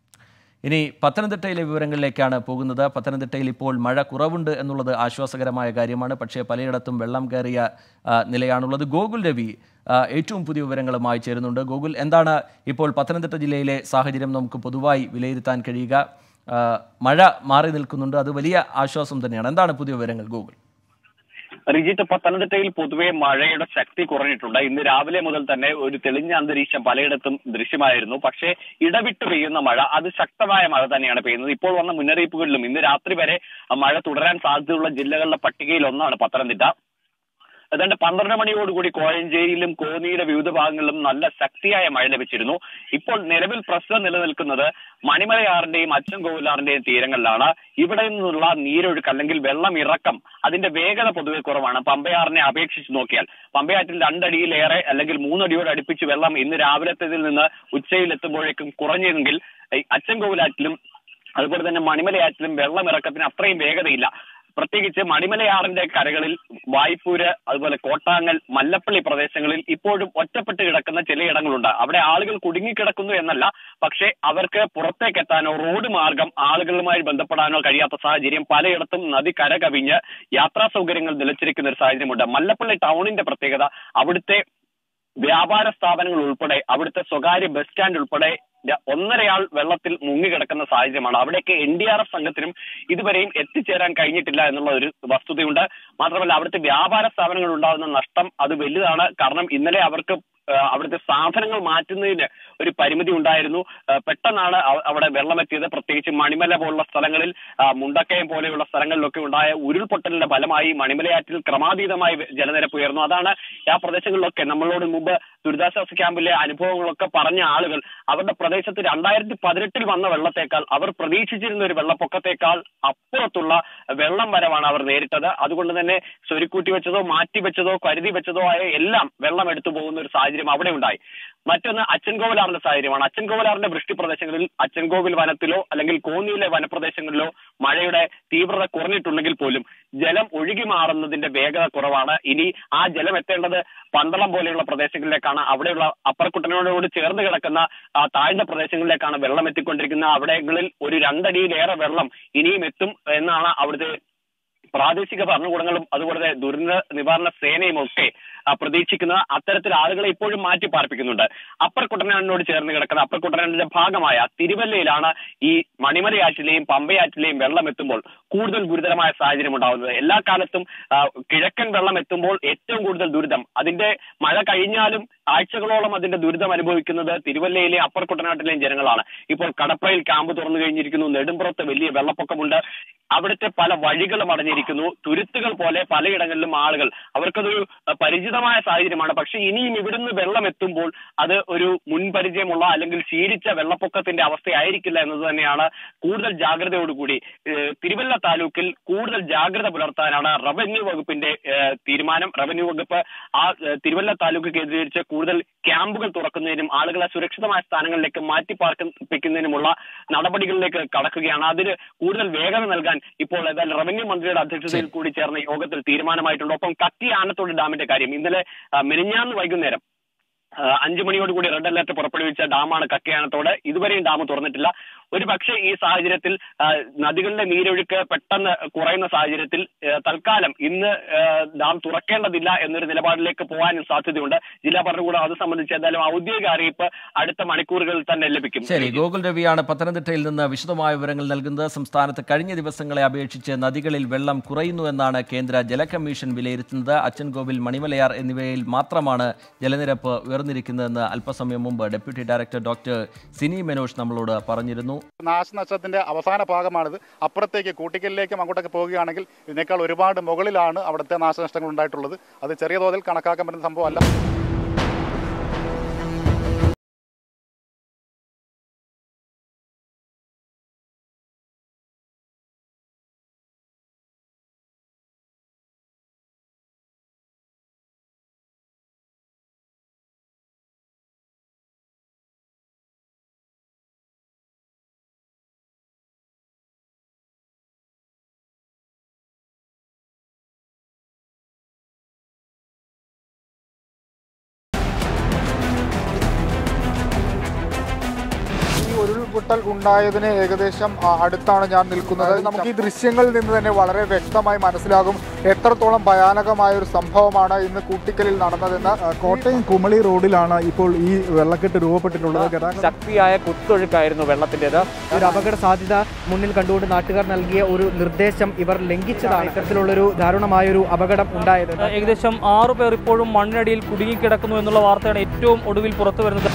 ഇനി പത്തനംതിട്ടയിലെ വിവരങ്ങളിലേക്കാണ് പോകുന്നത് പത്തനംതിട്ടയിൽ ഇപ്പോൾ മഴ കുറവുണ്ട് എന്നുള്ളത് ആശ്വാസകരമായ കാര്യമാണ് പക്ഷേ പലയിടത്തും വെള്ളം കയറിയ ആ, നിലയാണുള്ളത് ഗോകുൽ രവി ആ, ഏറ്റവും പുതിയ വിവരങ്ങളുമായി ചേരുന്നുണ്ട് ഗോകുൽ എന്താണ് ഇപ്പോൾ പത്തനംതിട്ട ജില്ലയിലെ സാഹചര്യം നമുക്ക് പൊതുവായി വിലയിരുത്താൻ കഴിയുക ആ, മഴ മാറി നിൽക്കുന്നുണ്ട് അത് വലിയ ആശ്വാസം തന്നെയാണ് എന്താണ് പുതിയ വിവരങ്ങൾ ഗൂഗിൾ റിജിത്ത് പത്തനംതിട്ടയിൽ പൊതുവെ മഴയുടെ ശക്തി കുറഞ്ഞിട്ടുണ്ട് ഇന്ന് രാവിലെ മുതൽ തന്നെ ഒരു തെളിഞ്ഞ അന്തരീക്ഷം പലയിടത്തും ദൃശ്യമായിരുന്നു പക്ഷേ ഇടവിട്ട് പെയ്യുന്ന മഴ അത് ശക്തമായ മഴ തന്നെയാണ് പെയ്യുന്നത് ഇപ്പോൾ വന്ന മുന്നറിയിപ്പുകളിലും ഇന്ന് രാത്രി വരെ മഴ തുടരാൻ സാധ്യതയുള്ള ജില്ലകളുടെ പട്ടികയിൽ ഒന്നാണ് പത്തനംതിട്ട ഏതാണ്ട് പന്ത്രണ്ട് മണിയോടുകൂടി കോഴഞ്ചേരിയിലും കോന്നിയുടെ വിവിധ ഭാഗങ്ങളിലും നല്ല ശക്തിയായ മഴ ലഭിച്ചിരുന്നു ഇപ്പോൾ നിലവിൽ പ്രശ്നം നിലനിൽക്കുന്നത് മണിമലയാറിന്റെയും അച്ചൻകോവിലാറിന്റെയും തീരങ്ങളിലാണ് ഇവിടെ നിന്നുള്ള നീരൊഴുക്ക് അല്ലെങ്കിൽ വെള്ളം ഇറക്കം അതിന്റെ വേഗത പൊതുവെ കുറവാണ് പമ്പയാറിനെ അപേക്ഷിച്ച് നോക്കിയാൽ പമ്പയാറ്റിൽ രണ്ടടിയിലേറെ അല്ലെങ്കിൽ മൂന്നടിയോട് അടുപ്പിച്ച് വെള്ളം ഇന്ന് രാവിലത്തേതിൽ നിന്ന് ഉച്ചയിൽ എത്തുമ്പോഴേക്കും കുറഞ്ഞെങ്കിൽ ഈ അച്ചൻകോവിലാറ്റിലും അതുപോലെ തന്നെ മണിമലയാറ്റിലും വെള്ളം ഇറക്കത്തിന് അത്രയും വേഗതയില്ല പ്രത്യേകിച്ച് മണിമലയാറിന്റെ കരകളിൽ വായ്പൂര് അതുപോലെ കോട്ടാങ്ങൽ മല്ലപ്പള്ളി പ്രദേശങ്ങളിൽ ഇപ്പോഴും ഒറ്റപ്പെട്ട് കിടക്കുന്ന ചിലയിടങ്ങളുണ്ട് അവിടെ ആളുകൾ കുടുങ്ങിക്കിടക്കുന്നു എന്നല്ല പക്ഷേ അവർക്ക് പുറത്തേക്ക് എത്താനോ റോഡ് മാർഗം ആളുകളുമായി ബന്ധപ്പെടാനോ കഴിയാത്ത സാഹചര്യം പലയിടത്തും നദി കര കവിഞ്ഞ് യാത്രാ സൗകര്യങ്ങൾ നിലച്ചിരിക്കുന്ന ഒരു സാഹചര്യമുണ്ട് മല്ലപ്പള്ളി ടൗണിന്റെ പ്രത്യേകത അവിടുത്തെ വ്യാപാര സ്ഥാപനങ്ങൾ ഉൾപ്പെടെ അവിടുത്തെ സ്വകാര്യ ബസ് സ്റ്റാൻഡ് ഉൾപ്പെടെ ര- ഒന്നരയാൾ വെള്ളത്തിൽ മുങ്ങിക്കിടക്കുന്ന സാഹചര്യമാണ് അവിടേക്ക് എൻ ഡി ആർ എഫ് സംഘത്തിനും ഇതുവരെയും എത്തിച്ചേരാൻ കഴിഞ്ഞിട്ടില്ല എന്നുള്ള ഒരു വസ്തുതയുണ്ട് മാത്രമല്ല അവിടുത്തെ വ്യാപാര സ്ഥാപനങ്ങൾ ഉണ്ടാകുന്ന നഷ്ടം അത് വലുതാണ് കാരണം ഇന്നലെ അവർക്ക് ആ, അവിടുത്തെ സാധനങ്ങൾ മാറ്റുന്നതിന് ഒരു പരിമിതി ഉണ്ടായിരുന്നു ആ, പെട്ടെന്നാണ് അവ- അവിടെ വെള്ളമെത്തിയത് പ്രത്യേകിച്ച് മണിമല പോലുള്ള സ്ഥലങ്ങളിൽ ആ, മുണ്ടക്കയം പോലെയുള്ള സ്ഥലങ്ങളിലൊക്കെ ഉണ്ടായ ഉരുൾപൊട്ടലിന്റെ ഫലമായി മണിമലയാറ്റിൽ ക്രമാതീതമായി വെ- ജലനിരപ്പ് ഉയർന്നു അതാണ് ആ പ്രദേശങ്ങളിലൊക്കെ നമ്മളോട് മുമ്പ് ദുരിതാശ്വാസ ക്യാമ്പിലെ അനുഭവങ്ങളൊക്കെ പറഞ്ഞ ആളുകൾ അവരുടെ പ്രദേശത്ത് രണ്ടായിരത്തി പതിനെട്ടിൽ വന്ന വെള്ളത്തേക്കാൾ അവർ പ്രതീക്ഷിച്ചിരുന്ന ഒരു വെള്ളപ്പൊക്കത്തേക്കാൾ അപ്പുറത്തുള്ള വെള്ളം വരവാണ് അവർ നേരിട്ടത് അതുകൊണ്ട് തന്നെ സ്വരുക്കൂട്ടി വെച്ചതോ മാറ്റി വെച്ചതോ കരുതി വെച്ചതോ ആയ എല്ലാം വെള്ളം എടുത്തു പോകുന്ന ഒരു സാഹചര്യം അവിടെ ഉണ്ടായി മറ്റൊന്ന് അച്ചൻകോവിലാറിന്റെ സാഹചര്യമാണ് അച്ചൻകോവിലാറിന്റെ വൃഷ്ടി പ്രദേശങ്ങളിൽ അച്ചൻകോവിൽ വനത്തിലോ അല്ലെങ്കിൽ കോന്നിയിലെ വനപ്രദേശങ്ങളിലോ മഴയുടെ തീവ്രത കുറഞ്ഞിട്ടുണ്ടെങ്കിൽ പോലും ജലം ഒഴുകി മാറുന്നതിന്റെ വേഗത കുറവാണ് ഇനി ആ ജലം എത്തേണ്ടത് പന്തളം പോലെയുള്ള പ്രദേശങ്ങളിലേക്കാണ് അവിടെയുള്ള അപ്പർക്കുട്ടനോട് ചേർന്ന് കിടക്കുന്ന ആ താഴ്ന്ന പ്രദേശങ്ങളിലേക്കാണ് വെള്ളം എത്തിക്കൊണ്ടിരിക്കുന്നത് അവിടെകളിൽ ഒരു രണ്ടടിയിലേറെ വെള്ളം ഇനിയും എത്തും എന്നാണ് അവിടുത്തെ പ്രാദേശിക ഭരണകൂടങ്ങളും അതുപോലെ തന്നെ ദുരന്ത നിവാരണ സേനയും ഒക്കെ ആ, പ്രതീക്ഷിക്കുന്നത് അത്തരത്തിൽ ആളുകളെ ഇപ്പോഴും മാറ്റി പാർപ്പിക്കുന്നുണ്ട് അപ്പർ കുട്ടനാടിനോട് ചേർന്ന് കിടക്കുന്ന അപ്പർ കുട്ടനാടിന്റെ ഭാഗമായ തിരുവല്ലയിലാണ് ഈ മണിമലയാറ്റിലെയും പമ്പയാറ്റിലെയും വെള്ളം എത്തുമ്പോൾ കൂടുതൽ ഗുരുതരമായ സാഹചര്യം ഉണ്ടാവുന്നത് എല്ലാ കാലത്തും ആ, കിഴക്കൻ വെള്ളം എത്തുമ്പോൾ ഏറ്റവും കൂടുതൽ ദുരിതം അതിന്റെ മഴ കഴിഞ്ഞാലും ആഴ്ചകളോളം അതിന്റെ ദുരിതം അനുഭവിക്കുന്നത് തിരുവല്ലയിലെ അപ്പർ കുട്ടനാട്ടിലെയും ജനങ്ങളാണ് ഇപ്പോൾ കടപ്രയിൽ ക്യാമ്പ് തുറന്നു കഴിഞ്ഞിരിക്കുന്നു നെടുമ്പുറത്ത് വലിയ വെള്ളപ്പൊക്കമുണ്ട് അവിടുത്തെ പല വഴികളും അടഞ്ഞിരിക്കുന്നു തുരുത്തുകൾ പോലെ പലയിടങ്ങളിലും ആളുകൾ അവർക്കതൊരു അഹ്, പരിചിതമായ സാഹചര്യമാണ് പക്ഷെ ഇനിയും ഇവിടുന്ന് വെള്ളം എത്തുമ്പോൾ അത് ഒരു മുൻപരിചയമുള്ള അല്ലെങ്കിൽ ശീലിച്ച വെള്ളപ്പൊക്കത്തിന്റെ അവസ്ഥയായിരിക്കില്ല എന്നത് തന്നെയാണ് കൂടുതൽ ജാഗ്രതയോടുകൂടി ഏഹ്, തിരുവല്ല താലൂക്കിൽ കൂടുതൽ ജാഗ്രത പുലർത്താനാണ് റവന്യൂ വകുപ്പിന്റെ ഏഹ്, തീരുമാനം റവന്യൂ വകുപ്പ് ആ ഏഹ്, തിരുവല്ല താലൂക്ക് കേന്ദ്രീകരിച്ച് കൂടുതൽ ക്യാമ്പുകൾ തുറക്കുന്നതിനും ആളുകളെ സുരക്ഷിതമായ സ്ഥാനങ്ങളിലേക്ക് മാറ്റി പാർപ്പിക്കുന്നതിനുമുള്ള നടപടികളിലേക്ക് കടക്കുകയാണ് അതിന് കൂടുതൽ വേഗത നൽകാൻ ഇപ്പോൾ ഏതായാലും റവന്യൂ മന്ത്രിയുടെ അധ്യക്ഷതയിൽ കൂടി ചേർന്ന യോഗത്തിൽ തീരുമാനമായിട്ടുണ്ട് ഒപ്പം കത്തി ആനത്തോട് ഡാമിന്റെ കാര്യം ഇന്നലെ ആ, മിനിഞ്ഞാന്ന് വൈകുന്നേരം ആ, അഞ്ചു മണിയോടുകൂടി റെഡ് അലർട്ട് പുറപ്പെടുവിച്ച ഡാമാണ് കക്കയാനത്തോട് ഇതുവരെയും ഡാം തുറന്നിട്ടില്ല ഒരു പക്ഷേ ഈ സാഹചര്യത്തിൽ ആ, നദികളിലെ നീരൊഴുക്ക് പെട്ടെന്ന് കുറയുന്ന സാഹചര്യത്തിൽ ആ, തൽക്കാലം ഇന്ന് ആ, ഡാം തുറക്കേണ്ടതില്ല എന്നൊരു നിലപാടിലേക്ക് പോകാനും സാധ്യതയുണ്ട് ജില്ലാ ഭരണകൂടം അത് സംബന്ധിച്ച് എന്തായാലും ഔദ്യോഗിക അറിയിപ്പ് അടുത്ത മണിക്കൂറുകളിൽ തന്നെ ലഭിക്കും ശരി ഗോകുൽ രവിയാണ് പത്തനംതിട്ടയിൽ നിന്ന് വിശദമായ വിവരങ്ങൾ നൽകുന്നത് സംസ്ഥാനത്ത് കഴിഞ്ഞ ദിവസങ്ങളെ അപേക്ഷിച്ച് നദികളിൽ വെള്ളം കുറയുന്നു എന്നാണ് കേന്ദ്ര ജല കമ്മീഷൻ വിലയിരുത്തുന്നത് അച്ചൻകോവിൽ മണിമലയാർ എന്നിവയിൽ മാത്രമാണ് ജലനിരപ്പ് ഉയർന്നിരിക്കുന്നതെന്ന് അല്പസമയം മുമ്പ് deputy director doctor Sini Manoj നമ്മളോട് പറഞ്ഞിരുന്നു നാശനഷ്ടത്തിന്റെ അവസാന ഭാഗമാണിത് അപ്പുറത്തേക്ക് കൂട്ടിക്കലിലേക്കും അങ്ങോട്ടൊക്കെ പോവുകയാണെങ്കിൽ ഇതിനേക്കാൾ ഒരുപാട് മുകളിലാണ് അവിടുത്തെ നാശനഷ്ടങ്ങൾ ഉണ്ടായിട്ടുള്ളത് അത് ചെറിയ തോതിൽ കണക്കാക്കാൻ പറ്റുന്ന സംഭവമല്ല ഉരുൾപൊട്ടൽ ഉണ്ടായതിന് ഏകദേശം ആ, അടുത്താണ് ഞാൻ നിൽക്കുന്നത് നമുക്ക് ഈ ദൃശ്യങ്ങളിൽ നിന്ന് തന്നെ വളരെ വ്യക്തമായി മനസ്സിലാകും എത്രത്തോളം ഭയാനകമായ ഒരു സംഭവമാണ് ഇന്ന് കൂട്ടിക്കലിൽ നടന്നതെന്ന് കോട്ടയം കുമളി റോഡിലാണ് ഇപ്പോൾ ഈ വെള്ളക്കെട്ട് രൂപപ്പെട്ടിട്ടുള്ളത് ഗതാഗത ശക്തിയായ കുത്തൊഴുക്കായിരുന്നു വെള്ളത്തിൻ്റെത് ഒരു അപകട സാധ്യത മുന്നിൽ കണ്ടുകൊണ്ട് നാട്ടുകാർ നൽകിയ ഒരു നിർദ്ദേശം ഇവർ ലംഘിച്ചതാണ് ഇത്തരത്തിലുള്ളൊരു ദാരുണമായൊരു അപകടം ഉണ്ടായത് ഏകദേശം ആറു പേർ ഇപ്പോഴും മണ്ണിനടിയിൽ കുടുങ്ങിക്കിടക്കുന്നു എന്നുള്ള വാർത്തയാണ് ഏറ്റവും ഒടുവിൽ പുറത്തു വരുന്നത്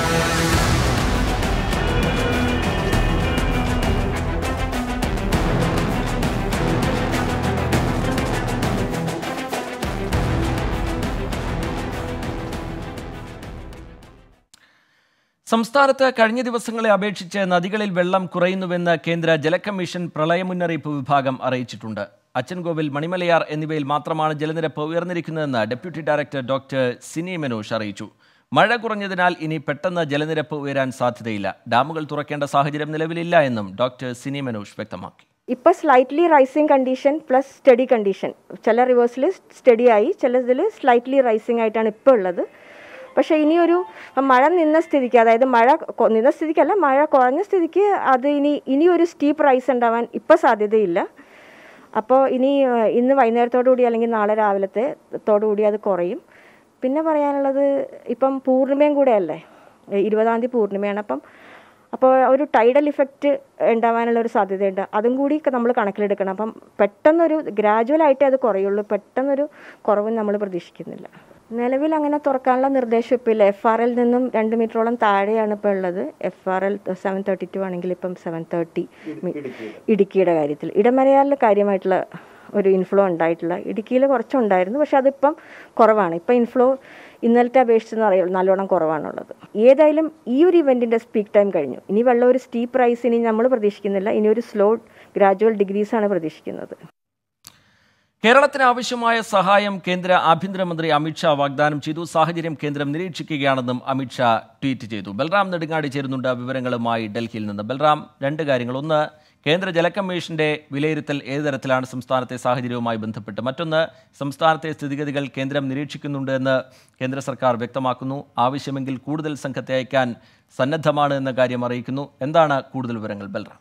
സംസ്ഥാനത്ത് കഴിഞ്ഞ ദിവസങ്ങളെ അപേക്ഷിച്ച് നദികളിൽ വെള്ളം കുറയുന്നുവെന്ന് കേന്ദ്ര ജലകമ്മീഷൻ പ്രളയ മുന്നറിയിപ്പ് വിഭാഗം അറിയിച്ചിട്ടുണ്ട് അച്ചൻകോവിൽ മണിമലയാർ എന്നിവയിൽ മാത്രമാണ് ജലനിരപ്പ് ഉയർന്നിരിക്കുന്നതെന്ന് deputy director doctor Sini Manosh അറിയിച്ചു മഴ കുറഞ്ഞതിനാൽ ഇനി പെട്ടെന്ന് ജലനിരപ്പ് ഉയരാൻ സാധ്യതയില്ല ഡാമുകൾ തുറക്കേണ്ട സാഹചര്യം നിലവിലില്ല എന്നും ഡോക്ടർ സിനി മനോഷ് വ്യക്തമാക്കി ഇപ്പോൾ slightly rising condition plus steady condition ചില റിവേഴ്സിൽ സ്റ്റഡി ആയി ചിലതിൽ സ്ലൈറ്റ്ലി റൈസിങ് ആയിട്ടാണ് ഇപ്പോൾ ഉള്ളത് പക്ഷേ ഇനിയൊരു മഴ നിന്ന സ്ഥിതിക്ക് അതായത് മഴ കൊ- നിന്ന സ്ഥിതിക്കല്ല മഴ കുറഞ്ഞ സ്ഥിതിക്ക് അത് ഇനി ഇനിയൊരു സ്റ്റീപ്പ് റൈസ് ഉണ്ടാവാൻ ഇപ്പോൾ സാധ്യതയില്ല അപ്പോൾ ഇനി ഏഹ്, ഇന്ന് വൈകുന്നേരത്തോടു കൂടി അല്ലെങ്കിൽ നാളെ രാവിലത്തെ തോടുകൂടി അത് കുറയും പിന്നെ പറയാനുള്ളത് ഇപ്പം പൂർണിമയും കൂടെ അല്ലേ ഏഹ്, ഇരുപതാം തീയതി പൂർണിമയാണ് അപ്പം അപ്പോൾ ഒരു ടൈഡൽ ഇഫക്റ്റ് ഉണ്ടാവാനുള്ള ഒരു സാധ്യതയുണ്ട് അതും കൂടി നമ്മൾ കണക്കിലെടുക്കണം അപ്പം പെട്ടെന്നൊരു ഗ്രാജുവലായിട്ടേ അത് കുറയുള്ളൂ പെട്ടെന്നൊരു കുറവും നമ്മൾ പ്രതീക്ഷിക്കുന്നില്ല നിലവിൽ അങ്ങനെ തുറക്കാനുള്ള നിർദ്ദേശം ഇപ്പോൾ ഇല്ല എഫ് ആർ എൽ നിന്നും രണ്ട് മീറ്ററോളം താഴെയാണ് ഇപ്പോൾ ഉള്ളത് F R L seven thirty two ആണെങ്കിൽ ഇപ്പം സെവൻ തേർട്ടി ഇടുക്കിയുടെ കാര്യത്തിൽ ഇടമലയാറിൽ കാര്യമായിട്ടുള്ള ഒരു ഇൻഫ്ലോ ഉണ്ടായിട്ടില്ല ഇടുക്കിയിൽ കുറച്ചുണ്ടായിരുന്നു പക്ഷെ അതിപ്പം കുറവാണ് ഇപ്പം ഇൻഫ്ലോ ഇന്നലത്തെ അപേക്ഷിച്ച് അറിയാം നല്ലോണം കുറവാണുള്ളത് ഏതായാലും ഈ ഒരു ഇവൻറ്റിൻ്റെ സ്പീക്ക് ടൈം കഴിഞ്ഞു ഇനി വെള്ളം ഒരു സ്റ്റീപ്പ് റൈസ് ഇനി നമ്മൾ പ്രതീക്ഷിക്കുന്നില്ല ഇനി ഒരു സ്ലോ ഗ്രാജുവൽ ഡിഗ്രീസാണ് പ്രതീക്ഷിക്കുന്നത് കേരളത്തിന് ആവശ്യമായ സഹായം കേന്ദ്ര ആഭ്യന്തരമന്ത്രി അമിത്ഷാ വാഗ്ദാനം ചെയ്തു സാഹചര്യം കേന്ദ്രം നിരീക്ഷിക്കുകയാണെന്നും അമിത്ഷാ ട്വീറ്റ് ചെയ്തു ബൽറാം നെടുങ്ങാടി ചേരുന്നുണ്ട് വിവരങ്ങളുമായി ഡൽഹിയിൽ നിന്ന് ബൽറാം രണ്ട് കാര്യങ്ങൾ ഒന്ന് കേന്ദ്ര ജലകമ്മീഷന്റെ വിലയിരുത്തൽ ഏത് തരത്തിലാണ് സംസ്ഥാനത്തെ സാഹചര്യവുമായി ബന്ധപ്പെട്ട് മറ്റൊന്ന് സംസ്ഥാനത്തെ സ്ഥിതിഗതികൾ കേന്ദ്രം നിരീക്ഷിക്കുന്നുണ്ട് എന്ന് കേന്ദ്ര സർക്കാർ വ്യക്തമാക്കുന്നു ആവശ്യമെങ്കിൽ കൂടുതൽ സംഘത്തെ അയക്കാൻ സന്നദ്ധമാണ് എന്ന കാര്യം അറിയിക്കുന്നു എന്താണ് കൂടുതൽ വിവരങ്ങൾ ബൽറാം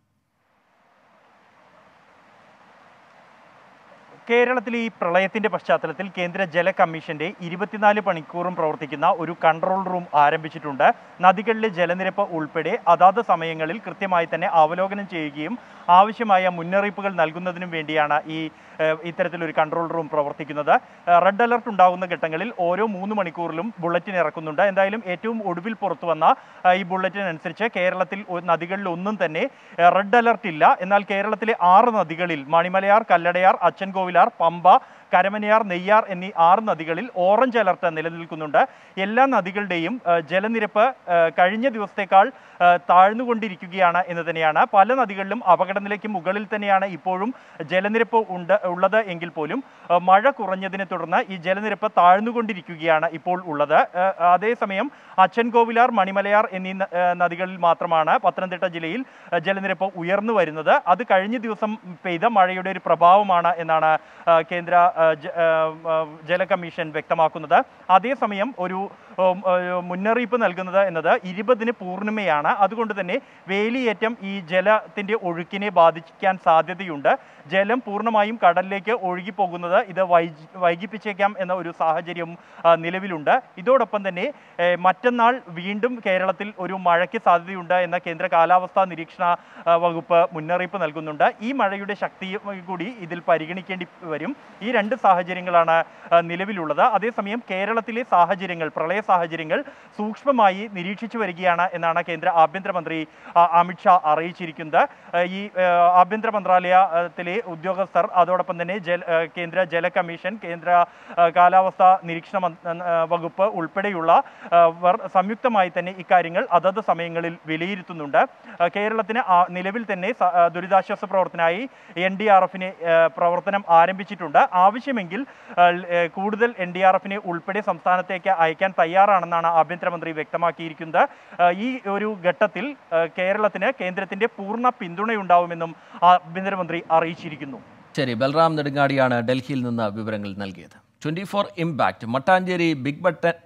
കേരളത്തിലെ ഈ പ്രളയത്തിന്റെ പശ്ചാത്തലത്തിൽ കേന്ദ്ര ജല കമ്മീഷന്റെ ഇരുപത്തിനാല് മണിക്കൂറും പ്രവർത്തിക്കുന്ന ഒരു കൺട്രോൾ റൂം ആരംഭിച്ചിട്ടുണ്ട് നദികളിലെ ജലനിരപ്പ് ഉൾപ്പെടെ അതാത് സമയങ്ങളിൽ കൃത്യമായി തന്നെ അവലോകനം ചെയ്യുകയും ആവശ്യമായ മുന്നറിയിപ്പുകൾ നൽകുന്നതിനും വേണ്ടിയാണ് ഈ ഏഹ്, ഇത്തരത്തിലൊരു കൺട്രോൾ റൂം പ്രവർത്തിക്കുന്നത് ഏഹ്, റെഡ് അലർട്ട് ഉണ്ടാകുന്ന ഘട്ടങ്ങളിൽ ഓരോ മൂന്ന് മണിക്കൂറിലും ബുള്ളറ്റിൻ ഇറക്കുന്നുണ്ട് എന്തായാലും ഏറ്റവും ഒടുവിൽ പുറത്തു വന്ന ഏഹ്, ഈ ബുള്ളറ്റിൻ അനുസരിച്ച് കേരളത്തിൽ ഒ- നദികളിൽ ഒന്നും തന്നെ ഏഹ്, റെഡ് അലർട്ട് ഇല്ല എന്നാൽ കേരളത്തിലെ ആറ് നദികളിൽ മണിമലയാർ കല്ലടയാർ അച്ചൻകോവിലാർ പമ്പ കരമനയാർ നെയ്യാർ എന്നീ ആറ് നദികളിൽ ഓറഞ്ച് അലർട്ട് നിലനിൽക്കുന്നുണ്ട് എല്ലാ നദികളുടെയും ഏഹ്, ജലനിരപ്പ് ഏഹ്, കഴിഞ്ഞ ദിവസത്തേക്കാൾ ഏഹ്, താഴ്ന്നുകൊണ്ടിരിക്കുകയാണ് എന്ന് തന്നെയാണ് പല നദികളിലും അപകടനിലയ്ക്ക് മുകളിൽ തന്നെയാണ് ഇപ്പോഴും ജലനിരപ്പ് ഉണ്ട് ഉള്ളത് എങ്കിൽ പോലും ഏഹ്, മഴ കുറഞ്ഞതിനെ തുടർന്ന് ഈ ജലനിരപ്പ് താഴ്ന്നുകൊണ്ടിരിക്കുകയാണ് ഇപ്പോൾ ഉള്ളത് ഏഹ്, അതേസമയം അച്ചൻകോവിലാർ മണിമലയാർ എന്നീ ന- ഏഹ്, നദികളിൽ മാത്രമാണ് പത്തനംതിട്ട ജില്ലയിൽ ഏഹ്, ജലനിരപ്പ് ഉയർന്നു വരുന്നത് അത് കഴിഞ്ഞ ദിവസം പെയ്ത മഴയുടെ ഒരു പ്രഭാവമാണ് എന്നാണ് ഏഹ്, കേന്ദ്ര ഏഹ്, ജ- ഏഹ്, ഏഹ്, ജല കമ്മീഷൻ വ്യക്തമാക്കുന്നത് അതേസമയം ഒരു ഉം, ഏഹ്, മുന്നറിയിപ്പ് നൽകുന്നത് എന്നത് ഇരുപതിന് പൂർണിമയാണ് അതുകൊണ്ട് തന്നെ വേലിയേറ്റം ഈ ജലത്തിന്റെ ഒഴുക്കിനെ ബാധിക്കാൻ സാധ്യതയുണ്ട് ജലം പൂർണ്ണമായും കടലിലേക്ക് ഒഴുകിപ്പോകുന്നത് ഇത് വൈകി വൈകിപ്പിച്ചേക്കാം എന്ന ഒരു സാഹചര്യം ആ, നിലവിലുണ്ട് ഇതോടൊപ്പം തന്നെ ഏഹ്, മറ്റന്നാൾ വീണ്ടും കേരളത്തിൽ ഒരു മഴയ്ക്ക് സാധ്യതയുണ്ട് എന്ന കേന്ദ്ര കാലാവസ്ഥാ നിരീക്ഷണ ആ, വകുപ്പ് മുന്നറിയിപ്പ് നൽകുന്നുണ്ട് ഈ മഴയുടെ ശക്തി കൂടി ഇതിൽ പരിഗണിക്കേണ്ടി വരും ഈ രണ്ട് സാഹചര്യങ്ങളാണ് ആ, നിലവിലുള്ളത് അതേസമയം കേരളത്തിലെ സാഹചര്യങ്ങൾ പ്രളയ സാഹചര്യങ്ങൾ സൂക്ഷ്മമായി നിരീക്ഷിച്ചു വരികയാണ് എന്നാണ് കേന്ദ്ര ആഭ്യന്തരമന്ത്രി ആ, അമിത്ഷാ അറിയിച്ചിരിക്കുന്നത് ആ, ഈ ആ, ആഭ്യന്തര മന്ത്രാലയത്തിലെ ഉദ്യോഗസ്ഥർ അതോടൊപ്പം തന്നെ ജല ആ, കേന്ദ്ര ജല കമ്മീഷൻ കേന്ദ്ര ആ, കാലാവസ്ഥാ നിരീക്ഷണ മന്ത്രി- ആ, വകുപ്പ് ഉൾപ്പെടെയുള്ള ആ, വർ സംയുക്തമായി തന്നെ ഇക്കാര്യങ്ങൾ അതത് സമയങ്ങളിൽ വിലയിരുത്തുന്നുണ്ട് ആ, കേരളത്തിന് ആ- നിലവിൽ തന്നെ സ- ആ, ദുരിതാശ്വാസ പ്രവർത്തനമായി എൻ ഡി ആർ എഫിന് പ്രവർത്തനം ആരംഭിച്ചിട്ടുണ്ട് ആവശ്യമെങ്കിൽ ആ, ൽ- ഏ, കൂടുതൽ എൻ ഡി ആർ എഫിനെ ഉൾപ്പെടെ സംസ്ഥാനത്തേക്ക് അയക്കാൻ തയ്യാറാണെന്നാണ് ആഭ്യന്തരമന്ത്രി വ്യക്തമാക്കിയിരിക്കുന്നത് ആ, ഈ ഒരു ഘട്ടത്തിൽ ആ, കേരളത്തിന് കേന്ദ്രത്തിന്റെ പൂർണ്ണ പിന്തുണയുണ്ടാവുമെന്നും ആഭ്യന്തരമന്ത്രി അറിയിച്ചിരിക്കുന്നു ശരി ബൽറാം നെടുങ്ങാടിയാണ് ഡൽഹിയിൽ നിന്ന് വിവരങ്ങൾ നൽകിയത് twenty four impact Mattancherry big button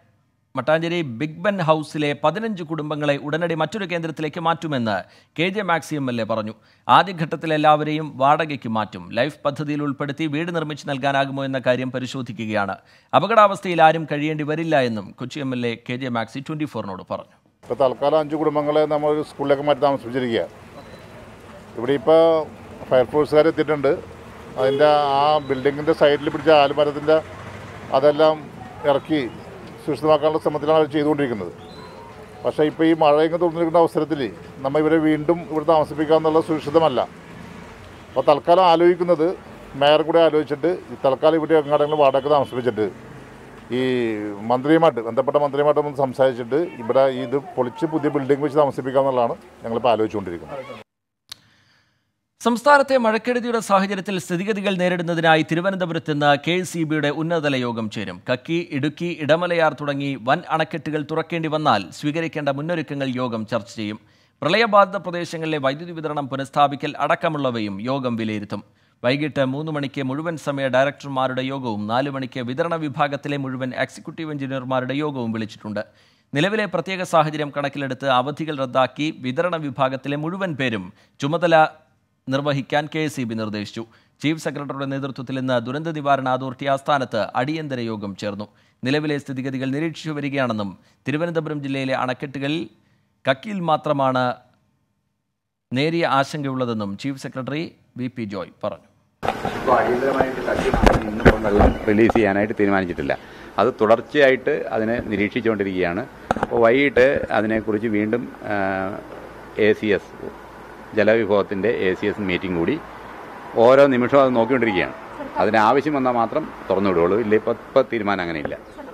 Mattancherry Big Ben ഹൗസിലെ പതിനഞ്ച് കുടുംബങ്ങളെ ഉടനടി മറ്റൊരു കേന്ദ്രത്തിലേക്ക് മാറ്റുമെന്ന് K J Maxi M L A പറഞ്ഞു ആദ്യഘട്ടത്തിൽ എല്ലാവരെയും വാടകയ്ക്ക് മാറ്റും ലൈഫ് പദ്ധതിയിൽ ഉൾപ്പെടുത്തി വീട് നിർമ്മിച്ച് നൽകാനാകുമോ എന്ന കാര്യം പരിശോധിക്കുകയാണ് അപകടാവസ്ഥയിൽ ആരും കഴിയേണ്ടി വരില്ല എന്നും Kochi M L A K J Maxi twenty ഫോറിനോട് പറഞ്ഞു ഇപ്പോൾ തൽക്കാലം അഞ്ച് കുടുംബങ്ങളെ നമ്മൾ ഒരു സ്കൂളിലേക്ക് മാറ്റി താമസിപ്പിച്ചിരിക്കുക ഇവിടെ ഇപ്പോൾ ഫയർഫോഴ്സുകാർ എത്തിയിട്ടുണ്ട് അതിൻ്റെ ആ ബിൽഡിങ്ങിൻ്റെ സൈഡിൽ പിടിച്ച ആൽമരത്തിൻ്റെ അതെല്ലാം ഇറക്കി സുരക്ഷിതമാക്കാനുള്ള ശ്രമത്തിലാണ് അവർ ചെയ്തുകൊണ്ടിരിക്കുന്നത് പക്ഷേ ഇപ്പോൾ ഈ മഴയൊക്കെ തുറന്നിരിക്കുന്ന അവസരത്തിൽ നമ്മൾ ഇവരെ വീണ്ടും ഇവിടെ താമസിപ്പിക്കുക എന്നുള്ളത് സുരക്ഷിതമല്ല അപ്പോൾ തൽക്കാലം ആലോചിക്കുന്നത് മേയർ കൂടെ ആലോചിച്ചിട്ട് ഈ തൽക്കാലം ഇവിടെ എങ്ങാടെങ്കിലും വാടക താമസിപ്പിച്ചിട്ട് ഈ മന്ത്രിയുമായിട്ട് ബന്ധപ്പെട്ട മന്ത്രിയുമായിട്ട് ഒന്ന് സംസാരിച്ചിട്ട് ഇവിടെ ഇത് പൊളിച്ച് പുതിയ ബിൽഡിംഗ് വെച്ച് താമസിപ്പിക്കുക എന്നുള്ളതാണ് ഞങ്ങളിപ്പോൾ ആലോചിച്ചുകൊണ്ടിരിക്കുന്നത് സംസ്ഥാനത്തെ മഴക്കെടുതിയുടെ സാഹചര്യത്തിൽ സ്ഥിതിഗതികൾ നേരിടുന്നതിനായി തിരുവനന്തപുരത്ത് ഇന്ന് കെ സി ബിയുടെ ഉന്നതതല യോഗം ചേരും കക്കി ഇടുക്കി ഇടമലയാർ തുടങ്ങി വൻ അണക്കെട്ടുകൾ തുറക്കേണ്ടി വന്നാൽ സ്വീകരിക്കേണ്ട മുന്നൊരുക്കങ്ങൾ യോഗം ചർച്ച ചെയ്യും പ്രളയബാധിത പ്രദേശങ്ങളിലെ വൈദ്യുതി വിതരണം പുനഃസ്ഥാപിക്കൽ അടക്കമുള്ളവയും യോഗം വിലയിരുത്തും വൈകിട്ട് മൂന്ന് മണിക്ക് മുഴുവൻ സമയ ഡയറക്ടർമാരുടെ യോഗവും നാല് മണിക്ക് വിതരണ വിഭാഗത്തിലെ മുഴുവൻ എക്സിക്യൂട്ടീവ് എഞ്ചിനീയർമാരുടെ യോഗവും വിളിച്ചിട്ടുണ്ട് നിലവിലെ പ്രത്യേക സാഹചര്യം കണക്കിലെടുത്ത് അവധികൾ റദ്ദാക്കി വിതരണ വിഭാഗത്തിലെ മുഴുവൻ പേരും ചുമതല നിർവഹിക്കാൻ കെ എസ് നിർദ്ദേശിച്ചു ചീഫ് സെക്രട്ടറിയുടെ നേതൃത്വത്തിൽ ഇന്ന് ദുരന്ത നിവാരണ അതോറിറ്റി ആസ്ഥാനത്ത് അടിയന്തര യോഗം ചേർന്നു നിലവിലെ സ്ഥിതിഗതികൾ നിരീക്ഷിച്ചു വരികയാണെന്നും തിരുവനന്തപുരം ജില്ലയിലെ അണക്കെട്ടുകളിൽ കക്കിയിൽ മാത്രമാണ് നേരിയ ആശങ്കയുള്ളതെന്നും chief secretary V P Joy പറഞ്ഞു ഇപ്പോൾ അടിയന്തരമായിട്ട് കട്ടി ഇന്നിപ്പം വെള്ളം റിലീസ് ചെയ്യാനായിട്ട് തീരുമാനിച്ചിട്ടില്ല അത് തുടർച്ചയായിട്ട് അതിനെ നിരീക്ഷിച്ചുകൊണ്ടിരിക്കുകയാണ് അപ്പോൾ വൈകിട്ട് അതിനെക്കുറിച്ച് വീണ്ടും എ സി എസ് ജലവിഭവത്തിൻ്റെ എ സി എസ് മീറ്റിംഗ് കൂടി ഓരോ നിമിഷവും അത് നോക്കിക്കൊണ്ടിരിക്കുകയാണ് അതിന് ആവശ്യം വന്നാൽ മാത്രം തുറന്നു വിടുകയുള്ളൂ ഇല്ല ഇപ്പോൾ ഇപ്പോൾ തീരുമാനം അങ്ങനെയില്ല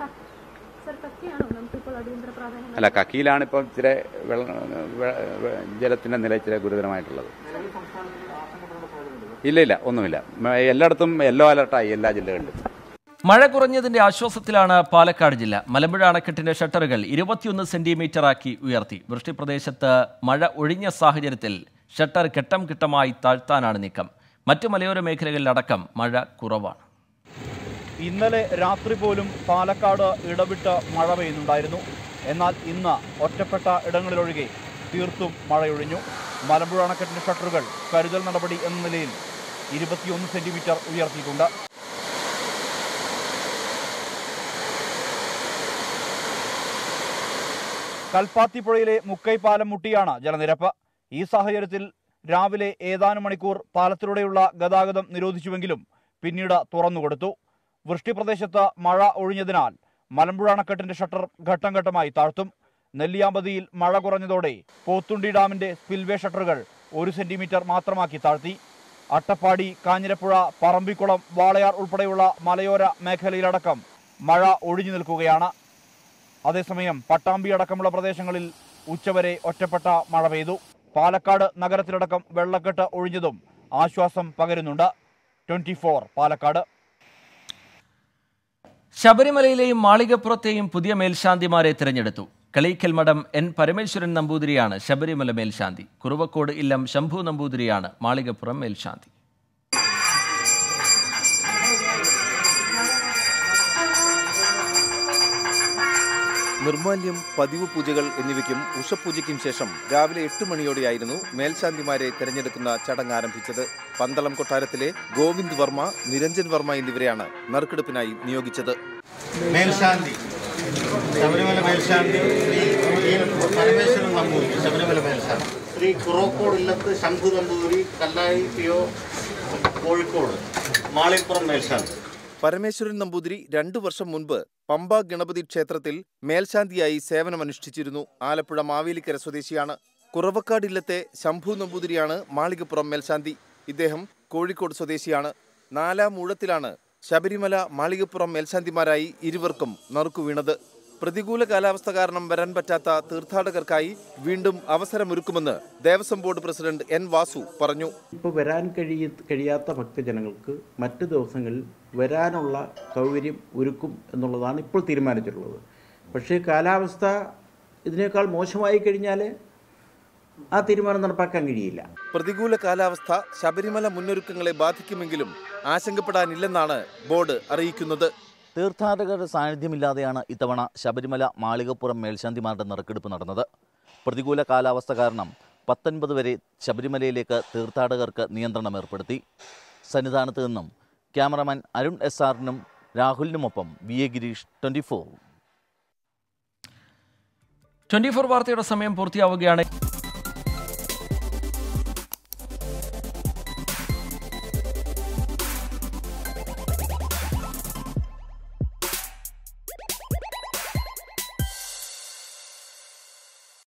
അല്ല കക്കിയിലാണ് ഇപ്പോൾ ഇച്ചിരി വെള്ളം വെ- വെ- ജലത്തിൻ്റെ നില ഇച്ചിരി ഗുരുതരമായിട്ടുള്ളത് ഇല്ല ഇല്ല ഒന്നുമില്ല മ- എല്ലായിടത്തും യെല്ലോ അലർട്ടായി എല്ലാ ജില്ലകളിലും മഴ കുറഞ്ഞതിന്റെ ആശ്വാസത്തിലാണ് പാലക്കാട് ജില്ല മലമ്പുഴ അണക്കെട്ടിന്റെ ഷട്ടറുകൾ ഇരുപത്തിയൊന്ന് സെന്റിമീറ്ററാക്കി ഉയർത്തി വൃഷ്ടിപ്രദേശത്ത് മഴ ഒഴിഞ്ഞ സാഹചര്യത്തിൽ ഷട്ടർ ഘട്ടം ഘട്ടമായി താഴ്ത്താനാണ് നീക്കം മറ്റ് മലയോര മേഖലകളിലടക്കം മഴ കുറവാണ് ഇന്നലെ രാത്രി പോലും പാലക്കാട് ഇടവിട്ട് മഴ പെയ്യുന്നുണ്ടായിരുന്നു എന്നാൽ ഇന്ന് ഒറ്റപ്പെട്ട ഇടങ്ങളിലൊഴികെ തീർത്തും മഴയൊഴിഞ്ഞു മലമ്പുഴ അണക്കെട്ടിന്റെ ഷട്ടറുകൾ കരുതൽ നടപടി എന്ന നിലയിൽ ഇരുപത്തിയൊന്ന് സെന്റിമീറ്റർ ഉയർത്തിയിട്ടുണ്ട് കൽപ്പാത്തി പുഴയിലെ മുക്കൈപ്പാലം മുട്ടിയാണ് ജലനിരപ്പ് ഈ സാഹചര്യത്തിൽ രാവിലെ ഏതാനും മണിക്കൂർ പാലത്തിലൂടെയുള്ള ഗതാഗതം നിരോധിച്ചുവെങ്കിലും പിന്നീട് തുറന്നുകൊടുത്തു വൃഷ്ടിപ്രദേശത്ത് മഴ ഒഴിഞ്ഞതിനാൽ മലമ്പുഴ അണക്കെട്ടിന്റെ ഷട്ടർ ഘട്ടം ഘട്ടമായി താഴ്ത്തും നെല്ലിയാമ്പതിയിൽ മഴ കുറഞ്ഞതോടെ പോത്തുണ്ടി ഡാമിന്റെ സ്പിൽവേ ഷട്ടറുകൾ ഒരു സെന്റിമീറ്റർ മാത്രമാക്കി താഴ്ത്തി അട്ടപ്പാടി കാഞ്ഞിരപ്പുഴ പറമ്പിക്കുളം വാളയാർ ഉൾപ്പെടെയുള്ള മലയോര മേഖലയിലടക്കം മഴ ഒഴിഞ്ഞു നിൽക്കുകയാണ് അതേസമയം പട്ടാമ്പി അടക്കമുള്ള പ്രദേശങ്ങളിൽ ഉച്ചവരെ ഒറ്റപ്പെട്ട മഴ പെയ്തു പാലക്കാട് നഗരത്തിലടക്കം വെള്ളക്കെട്ട് ഒഴിഞ്ഞതും ആശ്വാസം പകരുന്നുണ്ട് ട്വന്റി പാലക്കാട് ശബരിമലയിലെയും മാളികപ്പുറത്തെയും പുതിയ മേൽശാന്തിമാരെ തിരഞ്ഞെടുത്തു കളീക്കൽ മഠം എൻ പരമേശ്വരൻ നമ്പൂതിരിയാണ് ശബരിമല മേൽശാന്തി കുറുവക്കോട് ഇല്ലം ശംഭു നമ്പൂതിരിയാണ് മാളികപ്പുറം മേൽശാന്തി നിർമാല്യം പതിവ് പൂജകൾ എന്നിവയ്ക്കും ഉഷപൂജയ്ക്കും ശേഷം രാവിലെ എട്ട് മണിയോടെയായിരുന്നു മേൽശാന്തിമാരെ തെരഞ്ഞെടുക്കുന്ന ചടങ്ങ് ആരംഭിച്ചത് പന്തളം കൊട്ടാരത്തിലെ ഗോവിന്ദ് വർമ്മ നിരഞ്ജൻ വർമ്മ എന്നിവരെയാണ് നറുക്കെടുപ്പിനായി നിയോഗിച്ചത് മേൽശാന്തി ശബരിമല മേൽശാന്തി ശ്രീ എൻ പരമേശ്വരൻ നമ്പൂതിരി ശബരിമല മേൽശാന്തി ശ്രീ കുറോക്കോട് ഇല്ലത്ത് ശംഭു നമ്പൂതിരി കല്ലായി പി ഒ കോഴിക്കോട് മാളിപ്പുറം മേൽശാന്തി പരമേശ്വരൻ നമ്പൂതിരി രണ്ടു വർഷം മുൻപ് പമ്പ ഗണപതി ക്ഷേത്രത്തിൽ മേൽശാന്തിയായി സേവനമനുഷ്ഠിച്ചിരുന്നു ആലപ്പുഴ മാവേലിക്കര സ്വദേശിയാണ് കുറവക്കാടില്ലത്തെ ശംഭു നമ്പൂതിരിയാണ് മാളികപ്പുറം മേൽശാന്തി ഇദ്ദേഹം കോഴിക്കോട് സ്വദേശിയാണ് നാലാം ഊഴത്തിലാണ് ശബരിമല മാളികപ്പുറം മേൽശാന്തിമാരായി ഇരുവർക്കും നറുക്കു വീണത് പ്രതികൂല കാലാവസ്ഥ കാരണം വരാൻ പറ്റാത്ത തീർത്ഥാടകർക്കായി വീണ്ടും അവസരമൊരുക്കുമെന്ന് Devaswom board president N Vasu പറഞ്ഞു ഇപ്പോൾ വരാൻ കഴിയ കഴിയാത്ത ഭക്തജനങ്ങൾക്ക് മറ്റ് ദിവസങ്ങളിൽ വരാനുള്ള സൗകര്യം ഒരുക്കും എന്നുള്ളതാണ് ഇപ്പോൾ തീരുമാനിച്ചിട്ടുള്ളത് പക്ഷേ കാലാവസ്ഥ ഇതിനേക്കാൾ മോശമായി കഴിഞ്ഞാൽ ആ തീരുമാനം നടപ്പാക്കാൻ കഴിയില്ല പ്രതികൂല കാലാവസ്ഥ ശബരിമല മുന്നൊരുക്കങ്ങളെ ബാധിക്കുമെങ്കിലും ആശങ്കപ്പെടാനില്ലെന്നാണ് ബോർഡ് അറിയിക്കുന്നത് തീർത്ഥാടകരുടെ സാന്നിധ്യമില്ലാതെയാണ് ഇത്തവണ ശബരിമല മാളികപ്പുറം മേൽശാന്തിമാരുടെ നറുക്കെടുപ്പ് നടന്നത് പ്രതികൂല കാലാവസ്ഥ കാരണം പത്തൊൻപത് വരെ ശബരിമലയിലേക്ക് തീർത്ഥാടകർക്ക് നിയന്ത്രണം ഏർപ്പെടുത്തി സന്നിധാനത്ത് നിന്നും ക്യാമറമാൻ അരുൺ എസ് ആറിനും രാഹുലിനുമൊപ്പം V A Girish twenty four twenty four വാർത്തയുടെ സമയം പൂർത്തിയാവുകയാണ്